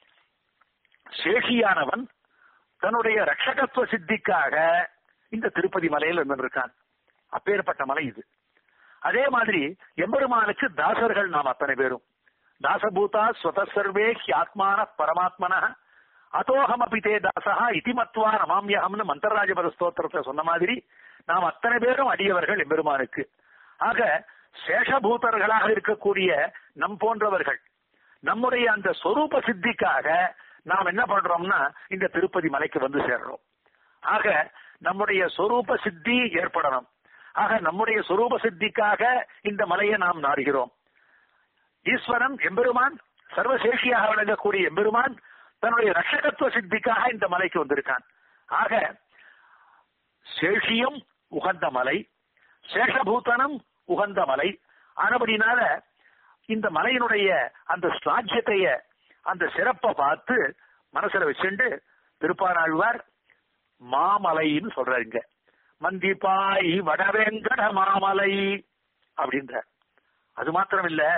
சேஷியானவன் தன்னுடைய ரட்சகத்துவ சித்திக்காக இந்த திருப்பதி மலையில இருந்திருக்கான் அப்பேற்பட்ட மலை இது அதே மாதிரி எம்பெருமானுக்கு தாசர்கள் நாம் அத்தனை பேரும் தாசபூதா ஸ்வத சர்வே ஹியாத்மான பரமாத்மன அதோகம் அபிதே தாசா இதிமத்வா நமாமியகம்னு மந்தராஜபத ஸ்தோத்திரத்தை சொன்ன மாதிரி நாம் அத்தனை பேரும் அடியவர்கள் எம்பெருமானுக்கு ஆக சேஷபூதர்களாக இருக்கக்கூடிய நம் போன்றவர்கள் நம்முடைய அந்த சொரூப சித்திக்காக நாம் என்ன பண்றோம்னா இந்த திருப்பதி மலைக்கு வந்து சேர்றோம் ஆக நம்முடைய சொரூப சித்தி ஏற்படணும் ஆக நம்முடைய சொரூப சித்திக்காக இந்த மலையை நாம் நாடுகிறோம் ஈஸ்வரன் எம்பெருமான் சர்வசேஷியாக விளங்கக்கூடிய எம்பெருமான் தன்னுடைய ரஷகத்துவ சித்திக்காக இந்த மலைக்கு வந்திருக்கான் ஆக சேஷியும் உகந்த மலை சேஷபூதனம் உகந்த மலை ஆனபடினால இந்த மலையினுடைய அந்த ஸ்லாஜ்யத்தைய அந்த சிறப்பை பார்த்து மனசுல வச்சுண்டு திருப்பானாழ்வார் மாமலைன்னு சொல்றாருங்க மந்திப்பாய் வடவேங்கட மாமலை அப்படின்ற அது மாத்திரம் இல்ல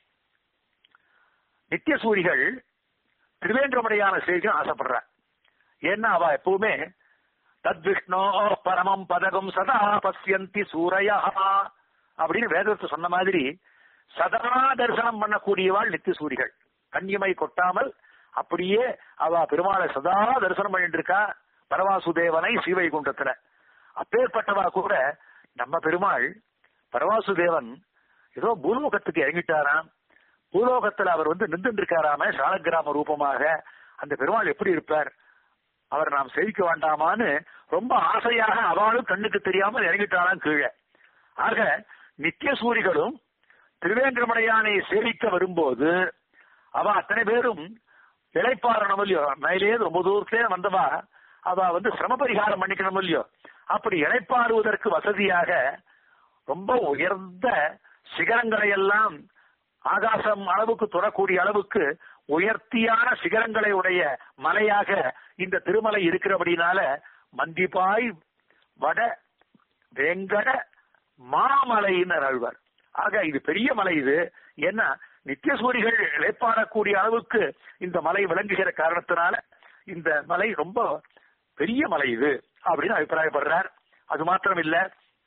நித்தியசூரிகள் திருவேங்கடமுடையான செய்தியும் ஆசைப்படுற ஏன்னா அவ எப்பவுமே தத்விஷ்ணோ பரமம் பதகம் சதா பசியந்தி சூரையா அப்படின்னு வேதத்தை சொன்ன மாதிரி சதா தரிசனம் பண்ணக்கூடியவாள் நித்தியசூரிகள் கன்னிமை கொட்டாமல் அப்படியே அவ பெருமாளை சதா தரிசனம் பண்ணிட்டு இருக்கா பரவாசுதேவனை ஸ்ரீவைகுண்டத்துல அப்பேற்பட்டவா கூட நம்ம பெருமாள் பரவாசுதேவன் ஏதோ பூலோகத்துக்கு இறங்கிட்டாராம் பூலோகத்துல அவர் வந்து நின்று இருக்காராம சாலக்கிராம ரூபமாக அந்த பெருமாள் எப்படி இருப்பார் அவர் நாம் சேவிக்க வேண்டாமான்னு ரொம்ப ஆசையாக அவளும் கண்ணுக்கு தெரியாமல் இறங்கிட்டாராம் கீழே ஆக நித்திய சூரிகளும் திருவேங்கடமடையானை சேவிக்க வரும்போது அவ அத்தனை பேரும் இழைப்பாரணும் இல்லையோ மேலே ரொம்ப தூரத்திலே வந்தவா அவ வந்து சிரம பரிகாரம் பண்ணிக்கணும் இல்லையோ அப்படி இழைப்பாறுவதற்கு வசதியாக ரொம்ப உயர்ந்த சிகரங்களை எல்லாம் ஆகாசம் அளவுக்கு தொடக்கூடிய அளவுக்கு உயர்த்தியான சிகரங்களை உடைய மலையாக இந்த திருமலை இருக்கிறபடினால மந்திபாய் வட வேங்கட மாமலையினர் அழ்வார் ஆக இது பெரிய மலை இது ஏன்னா நித்தியசூரிகள் இழைப்பாடக்கூடிய அளவுக்கு இந்த மலை விளங்குகிற காரணத்தினால இந்த மலை ரொம்ப பெரிய மலை இது அப்படின்னு அபிப்பிராயப்படுறார் அது மாத்திரம் இல்ல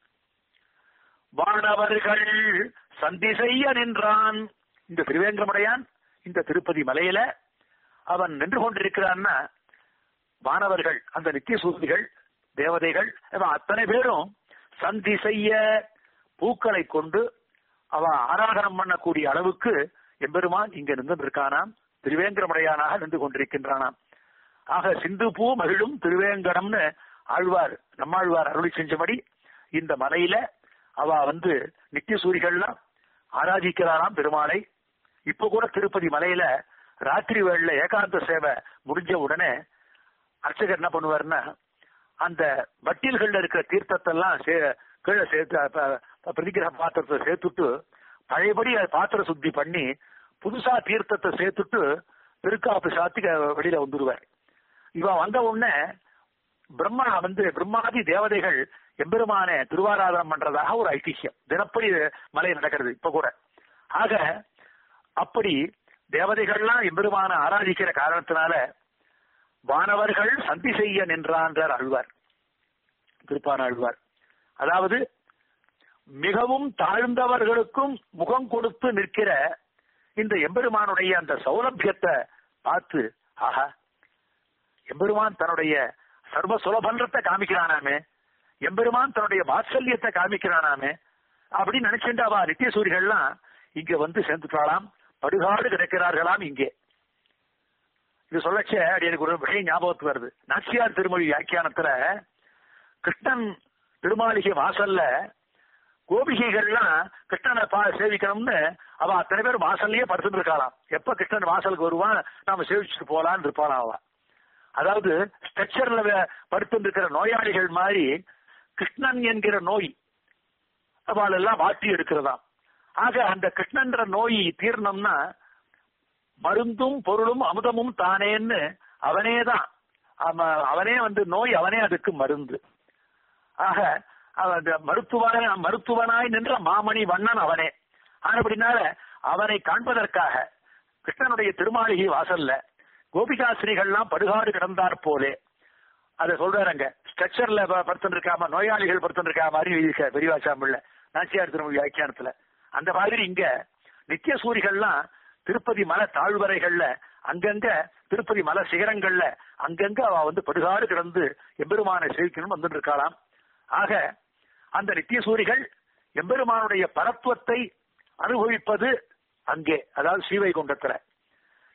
வானவர்கள் சந்தி செய்ய நின்றான் இந்த திருவேங்கடமுடையான் இந்த திருப்பதி மலையில அவன் நின்று கொண்டிருக்கிறான்னா வானவர்கள் அந்த நித்திய சூதிகள் தேவதைகள் இவன் அத்தனை பேரும் சந்தி செய்ய பூக்களை கொண்டு அவன் ஆராதனம் பண்ணக்கூடிய அளவுக்கு எம்பெருமான் இங்க நின்று இருக்கானாம் திருவேங்கடமுடையானாக நின்று கொண்டிருக்கின்றானாம் ஆக சிந்து பூ மகிழும் திருவேங்கடம்னு ஆழ்வார் நம்மாழ்வார் அருளி செஞ்சபடி இந்த மலையில அவ வந்து நித்திய சூரிகள்லாம் ஆராதிக்கிறாராம் பெருமாளை இப்ப கூட திருப்பதி மலையில ராத்திரி வேளையில ஏகாந்த சேவை முடிஞ்ச உடனே அர்ச்சகர் என்ன பண்ணுவாருன்னா அந்த வட்டில்கள்ல இருக்கிற தீர்த்தத்தை எல்லாம் சே- கீழே சேர்த்து பிரதிகிரக பாத்திரத்தை சேர்த்துட்டு பழையபடி அதை பாத்திர சுத்தி பண்ணி புதுசா தீர்த்தத்தை சேர்த்துட்டு திருக்காப்பு சாத்தி வெளியில வந்துருவார் இவன் வந்த உடனே பிரம்மா வந்து பிரம்மாதி தேவதைகள் எம்பெருமான திருவாராதனம் பண்றதாக ஒரு ஐதிஹ்யம் தினப்படி மலை நடக்கிறது இப்ப கூட ஆக அப்படி தேவதைகள்லாம் எம்பெருமான ஆராதிக்கிற காரணத்தினால வானவர்கள் சந்தி செய்ய நின்றான்றார் அழ்வார் திருப்பான அழ்வார் அதாவது மிகவும் தாழ்ந்தவர்களுக்கும் முகம் கொடுத்து நிற்கிற இந்த எம்பெருமானுடைய அந்த சௌலபியத்தை பார்த்து ஆஹா எம்பெருமான் தன்னுடைய சர்வ சுலபன்றத்தை காமிக்கிறானாமே எம்பெருமான் தன்னுடைய வாத்சல்யத்தை காமிக்கிறானாமே அப்படின்னு நினைச்சுட்டு அவ நித்தியசூரிகள்லாம் இங்க வந்து சேர்ந்துட்டாளாம் படுகாடு கிடைக்கிறார்களாம் இங்கே இது சொல்லச்ச அப்படி எனக்கு ஒரு விஷயம் ஞாபகத்துக்கு வருது நாச்சியார் திருமொழி வியாக்கியானத்துல கிருஷ்ணன் திருமாளிகை வாசல்ல கோபிகைகள்லாம் கிருஷ்ணனை பா சேவிக்கணும்னு அவ அத்தனை பேர் வாசல்லயே படுத்துட்டு இருக்காளாம் எப்ப கிருஷ்ணன் வாசலுக்கு வருவான் நாம சேவிச்சுட்டு போலான்னு இருப்பாளாம் அவ அதாவது ஸ்ட்ரக்சர்ல படுத்து இருக்கிற நோயாளிகள் மாதிரி கிருஷ்ணன் என்கிற நோய் அவள் எல்லாம் மாற்றி எடுக்கிறதாம் ஆக அந்த கிருஷ்ணன்ற நோய் தீரணும்னா மருந்தும் பொருளும் அமுதமும் தானேன்னு அவனேதான் அவ- அவனே வந்து நோய் அவனே அதுக்கு மருந்து ஆக அவன் அந்த மருத்துவனாய் மருத்துவனாய் நின்ற மாமணி வண்ணன் அவனே ஆனபடினால அவனை காண்பதற்காக கிருஷ்ணனுடைய திருமாளிகை வாசல்ல கோபிகாசிரிகள்லாம் படுகாடு கிடந்தார் போலே அதை சொல்றாருங்க ஸ்ட்ரக்சர்ல படுத்துட்டு இருக்காம நோயாளிகள் படுத்துட்டு இருக்கா மாதிரி எழுதியிருக்க பெரியவாசாமில்ல நாச்சியார் திருமொழி வியாக்கியானத்துல அந்த மாதிரி இங்க நித்திய சூரிகள்லாம் திருப்பதி மலை தாழ்வரைகள்ல அங்கங்க திருப்பதி மலை சிகரங்கள்ல அங்கங்க அவ வந்து படுகாடு கிடந்து எம்பெருமானை சேவிக்கணும் வந்துட்டு இருக்காளாம் ஆக அந்த நித்திய சூரிகள் எம்பெருமானுடைய பரத்துவத்தை அனுபவிப்பது அங்கே அதாவது ஸ்ரீவைகுண்டத்துல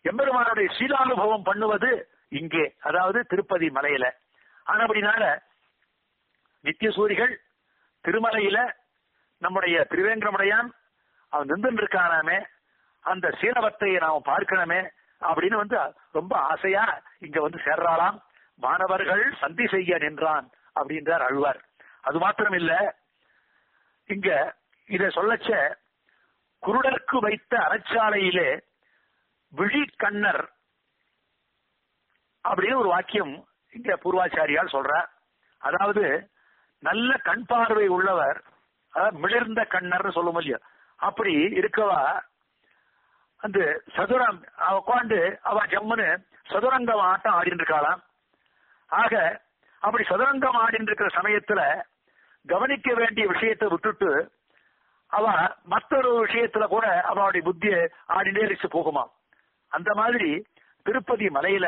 எம்பெருமானுடைய சீலானுபவம் பண்ணுவது இங்கே அதாவது திருப்பதி மலையில ஆனபடினால நித்தியசூரிகள் திருமலையில நம்முடைய திருவேங்கடமுடையான் அவன் நின்று இருக்கானாமே அந்த சீலவத்தை நாம் பார்க்கணுமே அப்படின்னு வந்து ரொம்ப ஆசையா இங்க வந்து சேர்றாளாம் மாணவர்கள் சந்தி செய்ய நின்றான் அப்படின்றார் அழ்வார் அது மாத்திரம் இல்ல இங்க இத சொல்லச்ச குருடருக்கு வைத்த அறச்சாலையிலே விழி கண்ணர் அப்படின்னு ஒரு வாக்கியம் இங்க பூர்வாச்சாரியால் சொல்றார் அதாவது நல்ல கண் பார்வை உள்ளவர் அதாவது மிளிர்ந்த கண்ணர்னு சொல்ல முடியும் அப்படி இருக்கவா அந்த சதுரம் அவ உட்காந்து அவ ஜம்முன்னு சதுரங்கம் ஆட்டம் ஆடிட்டு இருக்காளாம் ஆக அப்படி சதுரங்கம் ஆடிட்டு இருக்கிற சமயத்துல கவனிக்க வேண்டிய விஷயத்தை விட்டுட்டு அவ மற்றொரு விஷயத்துல கூட அவளுடைய புத்திய ஆடினே இருச்சு போகுமா அந்த மாதிரி திருப்பதி மலையில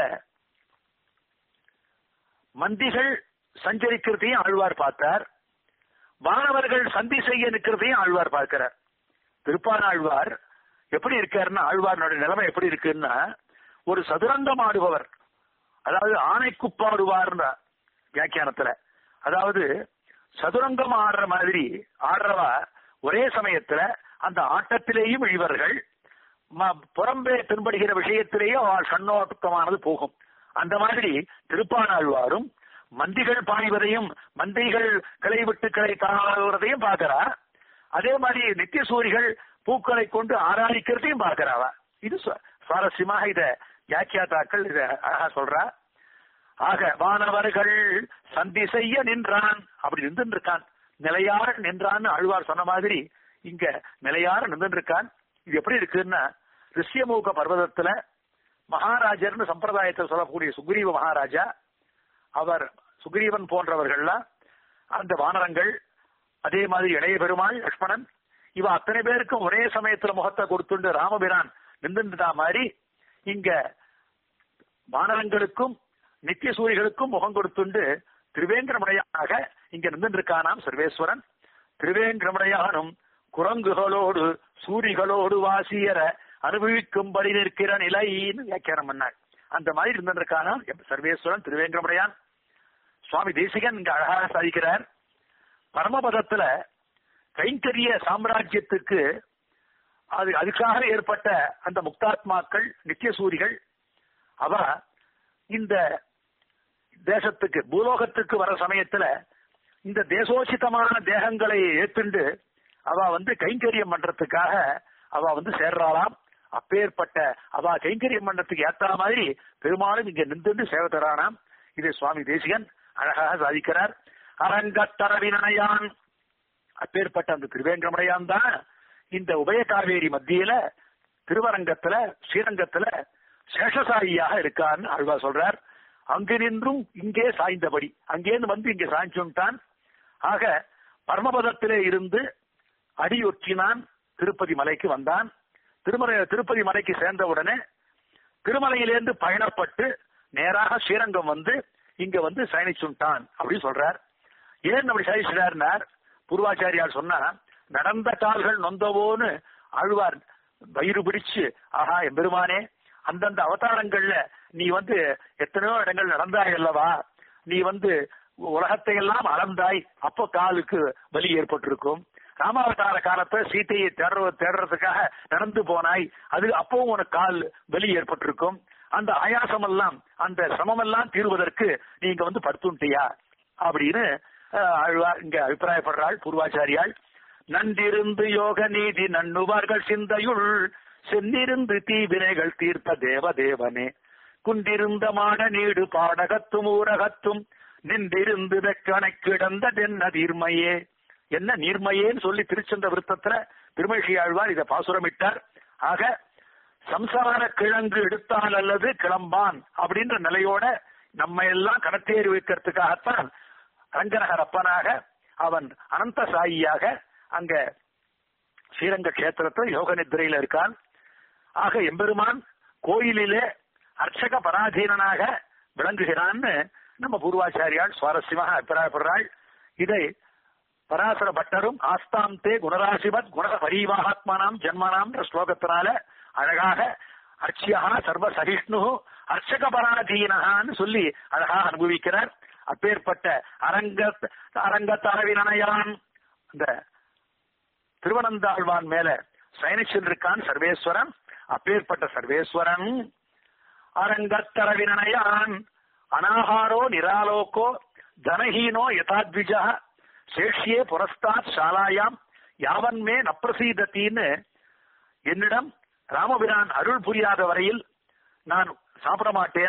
மந்திகள் சஞ்சரிக்கிறதையும் ஆழ்வார் பார்த்தார் மாணவர்கள் சந்தி செய்ய நிற்கிறதையும் ஆழ்வார் பார்க்கிறார் திருப்பான ஆழ்வார் எப்படி இருக்காருன்னா ஆழ்வார்னுடைய நிலைமை எப்படி இருக்குன்னா ஒரு சதுரங்கம் ஆடுபவர் அதாவது ஆணைக்குப்பாடுவார்ன்ற வியாக்கியானத்துல அதாவது சதுரங்கம் ஆடுற மாதிரி ஆடுறவா ஒரே சமயத்துல அந்த ஆட்டத்திலேயும் இழிவர்கள் ம- புறம்பே தென்படுகிற விஷயத்திலேயே அவள் கண்ணோட்டமானது போகும் அந்த மாதிரி திருப்பானாழ்வாரும் மந்திகள் பாய்வதையும் மந்திகள் கிளை விட்டு கிளை தாழ்வதையும் பார்க்கிறா அதே மாதிரி நித்திய சூரிகள் பூக்களை கொண்டு ஆராதிக்கிறதையும் பார்க்கிறாவா இது சு- சுவாரஸ்யமாக இத வியாக்கியாத்தாக்கள் இத அழகா சொல்றா ஆக வானவர்கள் சந்தி செய்ய நின்றான் அப்படி நின்று இருக்கான் நிலையார நின்றான்னு அழ்வார் சொன்ன மாதிரி இங்க நிலையார நின்று இருக்கான் இது எப்படி இருக்குன்னா ரிஷ்யமூக பர்வதத்துல மகாராஜர்னு சம்பிரதாயத்தை சொல்லக்கூடிய சுக்ரீவ மகாராஜா அவர் சுக்ரீவன் போன்றவர்கள்லாம் அந்த வானரங்கள் அதே மாதிரி இளைய பெருமாள் லக்ஷ்மணன் இவ அத்தனை பேருக்கும் ஒரே சமயத்துல முகத்தை கொடுத்துண்டு ராமபிரான் நின்றுட்டா மாதிரி இங்க வானரங்களுக்கும் நித்திய சூரிகளுக்கும் முகம் கொடுத்துண்டு திருவேங்கடமுடையாக இங்க நின்றுருக்கானாம் சர்வேஸ்வரன் திருவேங்கடமுடையானும் குரங்குகளோடு சூரிகளோடு வாசியர அனுபவிக்கும்படி நிற்கிற நிலைன்னு வியாக்கியானம் பண்ணார் அந்த மாதிரி இருந்திருக்கானாம் சர்வேஸ்வரன் திருவேங்கடமுடையான் சுவாமி தேசிகன் இங்க அழகாக சாதிக்கிறார் பரமபதத்துல கைங்கரிய சாம்ராஜ்யத்துக்கு அது அதுக்காக ஏற்பட்ட அந்த முக்தாத்மாக்கள் நித்திய சூரிகள் அவ இந்த தேசத்துக்கு பூலோகத்துக்கு வர சமயத்துல இந்த தேசோசிதமான தேகங்களை ஏத்துண்டு அவ வந்து கைங்கரியம் பண்றதுக்காக அவ வந்து சேர்றாளாம் அப்பேற்பட்ட அவ கைங்கரியம் பண்றதுக்கு ஏத்த மாதிரி பெருமாளும் இங்க நின்று சேவை தரானாம் இது சுவாமி தேசிகன் அழகாக சாதிக்கிறார் அரங்கத்தரவினையான் அப்பேற்பட்ட அந்த திருவேங்கடமுடையான் தான் இந்த உபய காவேரி மத்தியில திருவரங்கத்துல ஸ்ரீரங்கத்துல சேஷசாயியாக இருக்கார்னு ஆழ்வா சொல்றார் அங்கு நின்றும் இங்கே சாய்ந்தபடி அங்கேருந்து வந்து இங்கே சாய்ச்சுட்டான் ஆக பரமபதத்திலே இருந்து அடியொற்றினான் திருப்பதி மலைக்கு வந்தான் திருமலை திருப்பதி மலைக்கு சேர்ந்த உடனே திருமலையிலேருந்து பயணப்பட்டு நேராக ஸ்ரீரங்கம் வந்து இங்க வந்து சயனிச்சுட்டான் அப்படின்னு சொல்றார் ஏன் அப்படி சயனிச்சார்னார் பூர்வாச்சாரியார் சொன்னா நடந்த கால்கள் நொந்தவோன்னு ஆழ்வார் வயிறு பிடிச்சு ஆஹா எம்பெருமானே அந்தந்த அவதாரங்கள்ல நீ வந்து எத்தனையோ இடங்கள் நடந்தாய் அல்லவா நீ வந்து உலகத்தை எல்லாம் அளந்தாய் அப்போ காலுக்கு வலி ஏற்பட்டிருக்கும் ராமாவதார காலத்துல சீத்தையை தேடுற தேடுறதுக்காக நடந்து போனாய் அது அப்பவும் உனக்கு கால் வலி ஏற்பட்டிருக்கும் அந்த ஆயாசம் எல்லாம் அந்த சிரமம் எல்லாம் தீர்வதற்கு நீங்க வந்து படுத்துட்டியா அப்படின்னு அஹ், ஆழ்வார் இங்க அபிப்பிராயப்படுறாள் பூர்வாச்சாரியாள் நன்றிருந்து யோக நீதி நண்ணுவார்கள் சிந்தையுள் சென்னிருந்து தீவினைகள் தீர்த்த தேவ தேவனே குண்டிருந்த மாட நீடு பாடகத்தும் ஊரகத்தும் நின்றிருந்து வெக்கணை கிடந்த தென்ன நீர்மையே என்ன நீர்மையேன்னு சொல்லி திருச்செந்த விருத்தத்துல திருமழிசை ஆழ்வார் இதை பாசுரமிட்டார் ஆக சம்சார கிழங்கு எடுத்தால் அல்லது கிளம்பான் அப்படின்ற நிலையோட நம்ம எல்லாம் கடத்தேறி வைக்கிறதுக்காகத்தான் ரங்கநகர் அப்பனாக அவன் அனந்த சாயியாக அங்க ஸ்ரீரங்க கஷேத்திரத்துல யோக நித்திரையில இருக்கான் ஆக எம்பெருமான் கோயிலிலே அர்ச்சக பராதீனனாக விளங்குகிறான்னு நம்ம பூர்வாச்சாரியால் சுவாரஸ்யமாக அபிப்பிராயப்படுறாள் இதை பராசர பட்டரும் ஆஸ்தாம் தே குணராசிபத் குண பரிவாகாத்மானாம் ஜன்மனாம் ஸ்லோகத்தினால அழகாக அர்ச்சியா சர்வ சகிஷ்ணு அர்ச்சக பராதீனகான்னு சொல்லி அழகா அனுபவிக்கிறார் அப்பேற்பட்ட அரங்க அரங்க தரவினயான் அந்த திருவனந்தாழ்வான் மேல சயனிச்சல் இருக்கான் சர்வேஸ்வரன் அப்பேற்பட்ட சர்வேஸ்வரன் அரங்கத்தரவினயான் அனாகாரோ நிராலோகோ தனஹீனோ யதாத்விஜா சேஷ்யே புரஸ்தாத் சாலாயாம் யாவன்மே நப்பிரசீதத்தின்னு என்னிடம் ராமபிரான் அருள் புரியாத வரையில் நான் சாப்பிட மாட்டேன்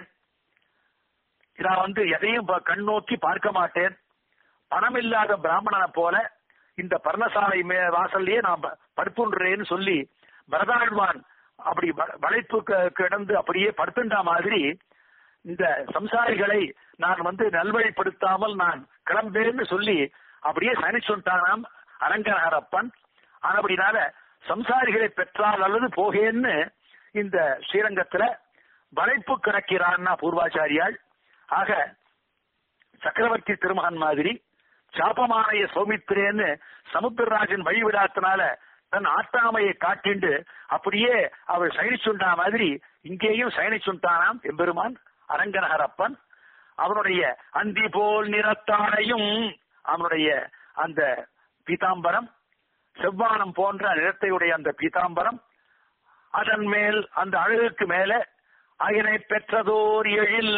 நான் வந்து எதையும் ப- கண் நோக்கி பார்க்க மாட்டேன் பணம் இல்லாத பிராமணனை போல இந்த பர்ணசாலை மே வாசல்லையே நான் ப- படுத்துன்றேன்னு சொல்லி பரதாழ்வான் அப்படி வ- வளைப்பு க- கிடந்து அப்படியே படுத்துண்டா மாதிரி இந்த சம்சாரிகளை நான் வந்து நல்வழிப்படுத்தாமல் நான் கிளம்பேன்னு சொல்லி அப்படியே சனிச்சுட்டானாம் அரங்கநகரப்பன் ஆனபடினால சம்சாரிகளை பெற்றால் அல்லது போகேன்னு இந்த ஸ்ரீரங்கத்துல வளைப்பு கிடக்கிறான்னா பூர்வாச்சாரியால் ஆக சக்கரவர்த்தி திருமகன் மாதிரி சாப்பமானைய சௌமித்திரேன்னு சமுத்திரராஜன் வழிவிடாத்தினால தன் ஆட்டாமையை காட்டிண்டு அப்படியே அவர் சயனிச்சுண்டா மாதிரி இங்கேயும் சயனிச்சுண்டானாம் எம்பெருமான் அரங்கநகரப்பன் அவனுடைய அந்தி போல் நிறத்தானையும் அவனுடைய அந்த பீதாம்பரம் செவ்வானம் போன்ற நிறத்தையுடைய அந்த பீதாம்பரம் அதன் மேல் அந்த அழகுக்கு மேல அயனை பெற்றதோர் எழில்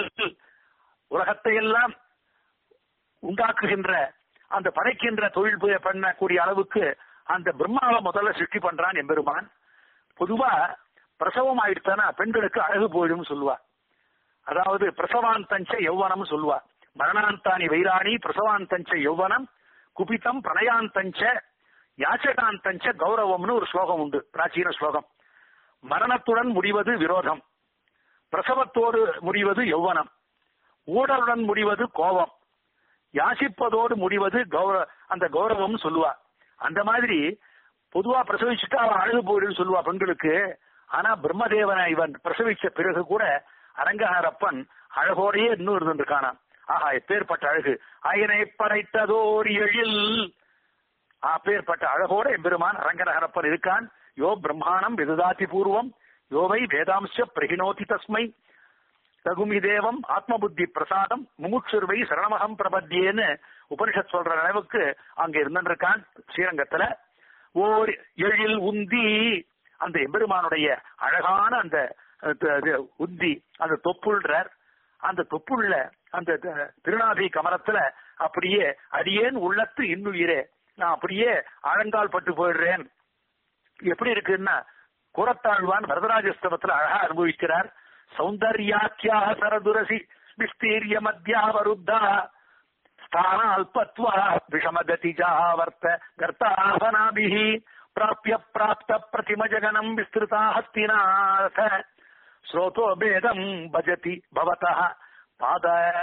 உலகத்தை எல்லாம் உண்டாக்குகின்ற அந்த படைக்கின்ற தொழில் புரிய- பண்ணக்கூடிய அளவுக்கு அந்த பிரம்மாவை முதல்ல சிருஷ்டி பண்றான் எம்பெருமான் பொதுவா பிரசவம் ஆயிடுத்தானா பெண்களுக்கு அழகு போயிடும் சொல்லுவா அதாவது பிரசவாந்தஞ்ச யௌவனம் சொல்லுவா மரணாந்தானி வைராணி பிரசவாந்தஞ்ச யௌவனம் குபிதம் பிரணயாந்தஞ்ச யாச்சகாந்தஞ்ச கௌரவம்னு ஒரு ஸ்லோகம் உண்டு பிராச்சீன ஸ்லோகம் மரணத்துடன் முடிவது விரோதம் பிரசவத்தோடு முடிவது யௌவனம் ஊடலுடன் முடிவது கோபம் யாசிப்பதோடு முடிவது கௌரவ அந்த கௌரவம் சொல்லுவா அந்த மாதிரி பொதுவா பிரசவிச்சுட்டா அவன் அழகு போயிடுன்னு சொல்லுவா பெண்களுக்கு ஆனா பிரம்மதேவனை இவன் பிரசவிச்ச பிறகு கூட அரங்கஹரப்பன் அழகோடையே இன்னும் இருந்திருக்கானாம் ஆஹா எப்பேற்பட்ட அழகு அயனை படைத்ததோர் எழில் அப்பேற்பட்ட அழகோட எம்பெருமான் அரங்கநகரப்பன் இருக்கான் யோ பிரம்மாணம் விததாதி பூர்வம் யோவை வேதாம்ச பிரகிணோதி தஸ்மை தகுமி தேவம் ஆத்ம புத்தி பிரசாதம் முமுட்சுர்வை சரணமகம் பிரபத்தியேன்னு உபனிஷத் சொல்ற அளவுக்கு அங்க இருந்திருக்கான் ஸ்ரீரங்கத்துல ஓர் எழில் உந்தி அந்த எம்பெருமானுடைய அழகான அந்த அஹ், த- இது உந்தி அந்த தொப்புள்றார் அந்த தொப்புள்ள அந்த த- திருநாபி கமலத்துல அப்படியே அடியேன் உள்ளத்து இன்னுயிரே நான் அப்படியே ஆழங்கால் பட்டு போயிடுறேன் எப்படி இருக்குன்னா குரத்தாழ்வான் வரதராஜஸ்தவத்துல அழகா அனுபவிக்கிறார் சௌந்தர்யாக்கியா சரதுரசி விஸ்தீரிய மத்தியாவருத்தா ஸ்தான அல்பத்வா விஷமகதிஜா வர்த்த கர்த்தாசனாபிஹி பிராப்ய பிராப்த பிரதிம ஜகனம் விஸ்திருதா ஹஸ்திநாத ஸ்ரோதோ பேதம் பஜதி பவதா பாத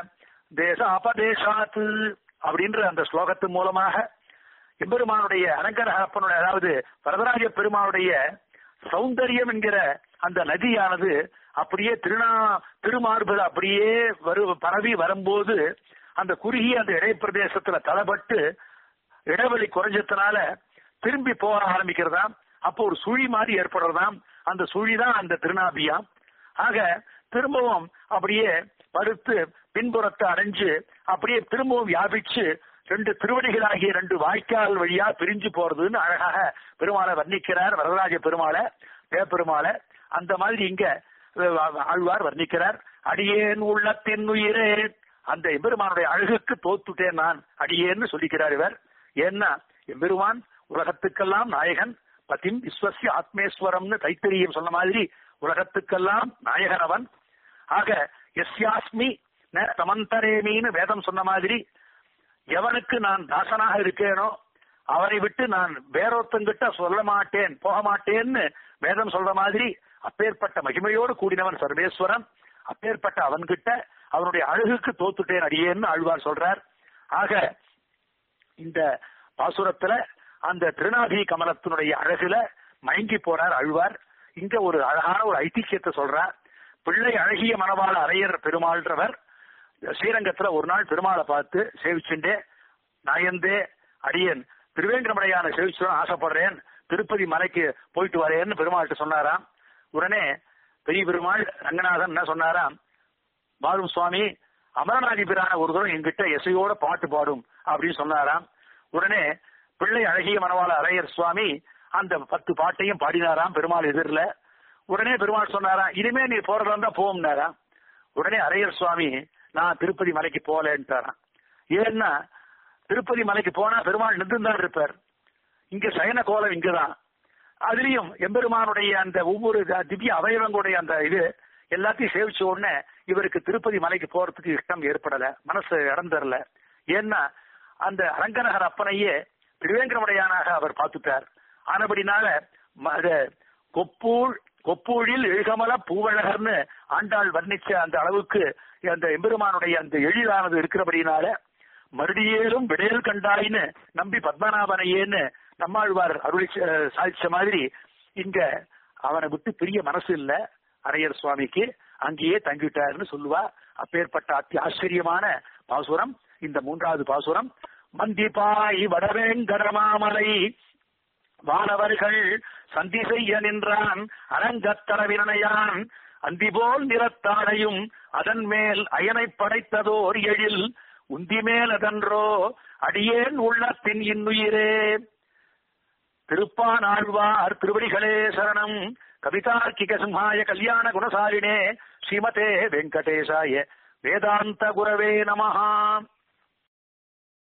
தேசாபதேசாத் அப்படின்ற அந்த ஸ்லோகத்து மூலமாக எம்பெருமானுடைய அலங்கரகப்பனுடைய அதாவது வரதராஜ பெருமானுடைய சௌந்தரியம் என்கிற அந்த நதியானது அப்படியே திருநா திருமார்பு அப்படியே வரு பரவி வரும்போது அந்த குறுகிய அந்த இடைப்பிரதேசத்துல தளபட்டு இடைவெளி குறைஞ்சதுனால திரும்பி போக ஆரம்பிக்கிறதாம் அப்போ ஒரு சுழி மாதிரி ஏற்படுறதாம் அந்த சுழி தான் அந்த திருநாபியாம் ஆக திரும்பவும் அப்படியே படுத்து பின்புறத்தை அடைஞ்சு அப்படியே திரும்பவும் வியாபிச்சு ரெண்டு திருவடிகளாகிய ரெண்டு வாய்க்கால் வழியா பிரிஞ்சு போறதுன்னு அழகாக பெருமாளை வர்ணிக்கிறார் வரதராஜ பெருமாளை தேப்பெருமாளை அந்த மாதிரி இங்க அஹ், ஆழ்வார் வர்ணிக்கிறார் அடியேன் உள்ளத்தின் உயிரே அந்த எம்பெருமானுடைய அழகுக்கு தோத்துட்டேன் நான் அடியேன்னு சொல்லிக்கிறார் இவர் ஏன்னா எம்பெருமான் உலகத்துக்கெல்லாம் நாயகன் பதிம் விஸ்வசிய ஆத்மேஸ்வரம்னு தைத்தரியம் சொன்ன மாதிரி உலகத்துக்கெல்லாம் நாயகன் அவன் ஆக எஸ்யாஸ்மி ந தமந்தரேமின்னு வேதம் சொன்ன மாதிரி எவனுக்கு நான் தாசனாக இருக்கேனோ அவனை விட்டு நான் வேறொருத்தங்கிட்ட சொல்ல மாட்டேன் போக மாட்டேன்னு வேதம் சொல்ற மாதிரி அப்பேற்பட்ட மகிமையோடு கூடினவன் சர்வேஸ்வரன் அப்பேற்பட்ட அவன்கிட்ட அவனுடைய அழகுக்கு தோத்துட்டேன் அடியேன்னு ஆழ்வார் சொல்றார் ஆக இந்த பாசுரத்துல அந்த திருநாபி கமலத்தினுடைய அழகுல மயங்கி போறார் அழ்வார் இங்க ஒரு அழகான ஒரு ஐதிஹ்யத்தை சொல்றார் பிள்ளை அழகிய மணவாள அரையர் பெருமாள்ன்றவர் ஸ்ரீரங்கத்துல ஒரு நாள் பெருமாளை பார்த்து சேவிச்சுண்டே நாயந்தே அடியேன் திருவேங்கடமடையான சேவிச்சுடன் ஆசைப்படுறேன் திருப்பதி மலைக்கு போயிட்டு வரேன்னு பெருமாள்கிட்ட சொன்னாராம் உடனே பெரிய பெருமாள் ரங்கநாதன் என்ன சொன்னாராம் பாலும் சுவாமி அமரநாதி பிரான ஒரு தடவை என்கிட்ட எசையோட பாட்டு பாடும் அப்படின்னு சொன்னாராம் உடனே பிள்ளை அழகிய மனவாள அரையர் சுவாமி அந்த பத்து பாட்டையும் பாடினாராம் பெருமாள் எதிரில உடனே பெருமாள் சொன்னாராம் இனிமே நீ போறதா இருந்தா போம்னாராம் உடனே அரையர் சுவாமி நான் திருப்பதி மலைக்கு போகலன்ட்டாராம் ஏன்னா திருப்பதி மலைக்கு போனா பெருமாள் நின்றுதான் இருப்பார் இங்க சயன கோலம் இங்கதான் அதுலயும் எம்பெருமானுடைய அந்த ஒவ்வொரு த- திவ்ய அவயவங்களுடைய அந்த இது எல்லாத்தையும் சேவிச்ச உடனே இவருக்கு திருப்பதி மலைக்கு போறதுக்கு இஷ்டம் ஏற்படல மனசு இடம் தரல ஏன்னா அந்த அரங்கநகர் அப்பனையே திருவேங்கடமுடையானாக அவர் பார்த்துட்டார் ஆனபடினால ம- அது கொப்பூழ் கொப்பூழில் எழுகமல பூவழகர்னு ஆண்டாள் வர்ணிச்ச அந்த அளவுக்கு அந்த எம்பெருமானுடைய அந்த எழிலானது இருக்கிறபடினால மறுடியேலும் விடையல் கண்டாயின்னு நம்பி பத்மநாபனையேன்னு நம்மாழ்வார் அருளி அஹ், சாதிச்ச மாதிரி இங்க அவனை விட்டு பிரிய மனசு இல்ல அரையர் சுவாமிக்கு அங்கேயே தங்கிட்டாருன்னு சொல்லுவா அப்பேற்பட்ட அத்தி ஆச்சரியமான பாசுரம் இந்த மூன்றாவது பாசுரம் மந்திபாய் வடவேங்கடமாமலை வானவர்கள் சந்தி செய்ய நின்றான் அரங்கத்தரவினையான் அந்திபோல் நிறத்தாடையும் அதன் மேல் அயனை படைத்ததோர் எழில் உந்தி மேல் அதன்றோ அடியேன் உள்ளத்தின் இன்னுயிரே திருப்பானாழ்வார் திருவடிகளே சரணம் கவிதார்க்கிக சிம்ஹாய கல்யாண குணசாலினே ஸ்ரீமதே வெங்கடேசாய வேதாந்த குரவே நமஹா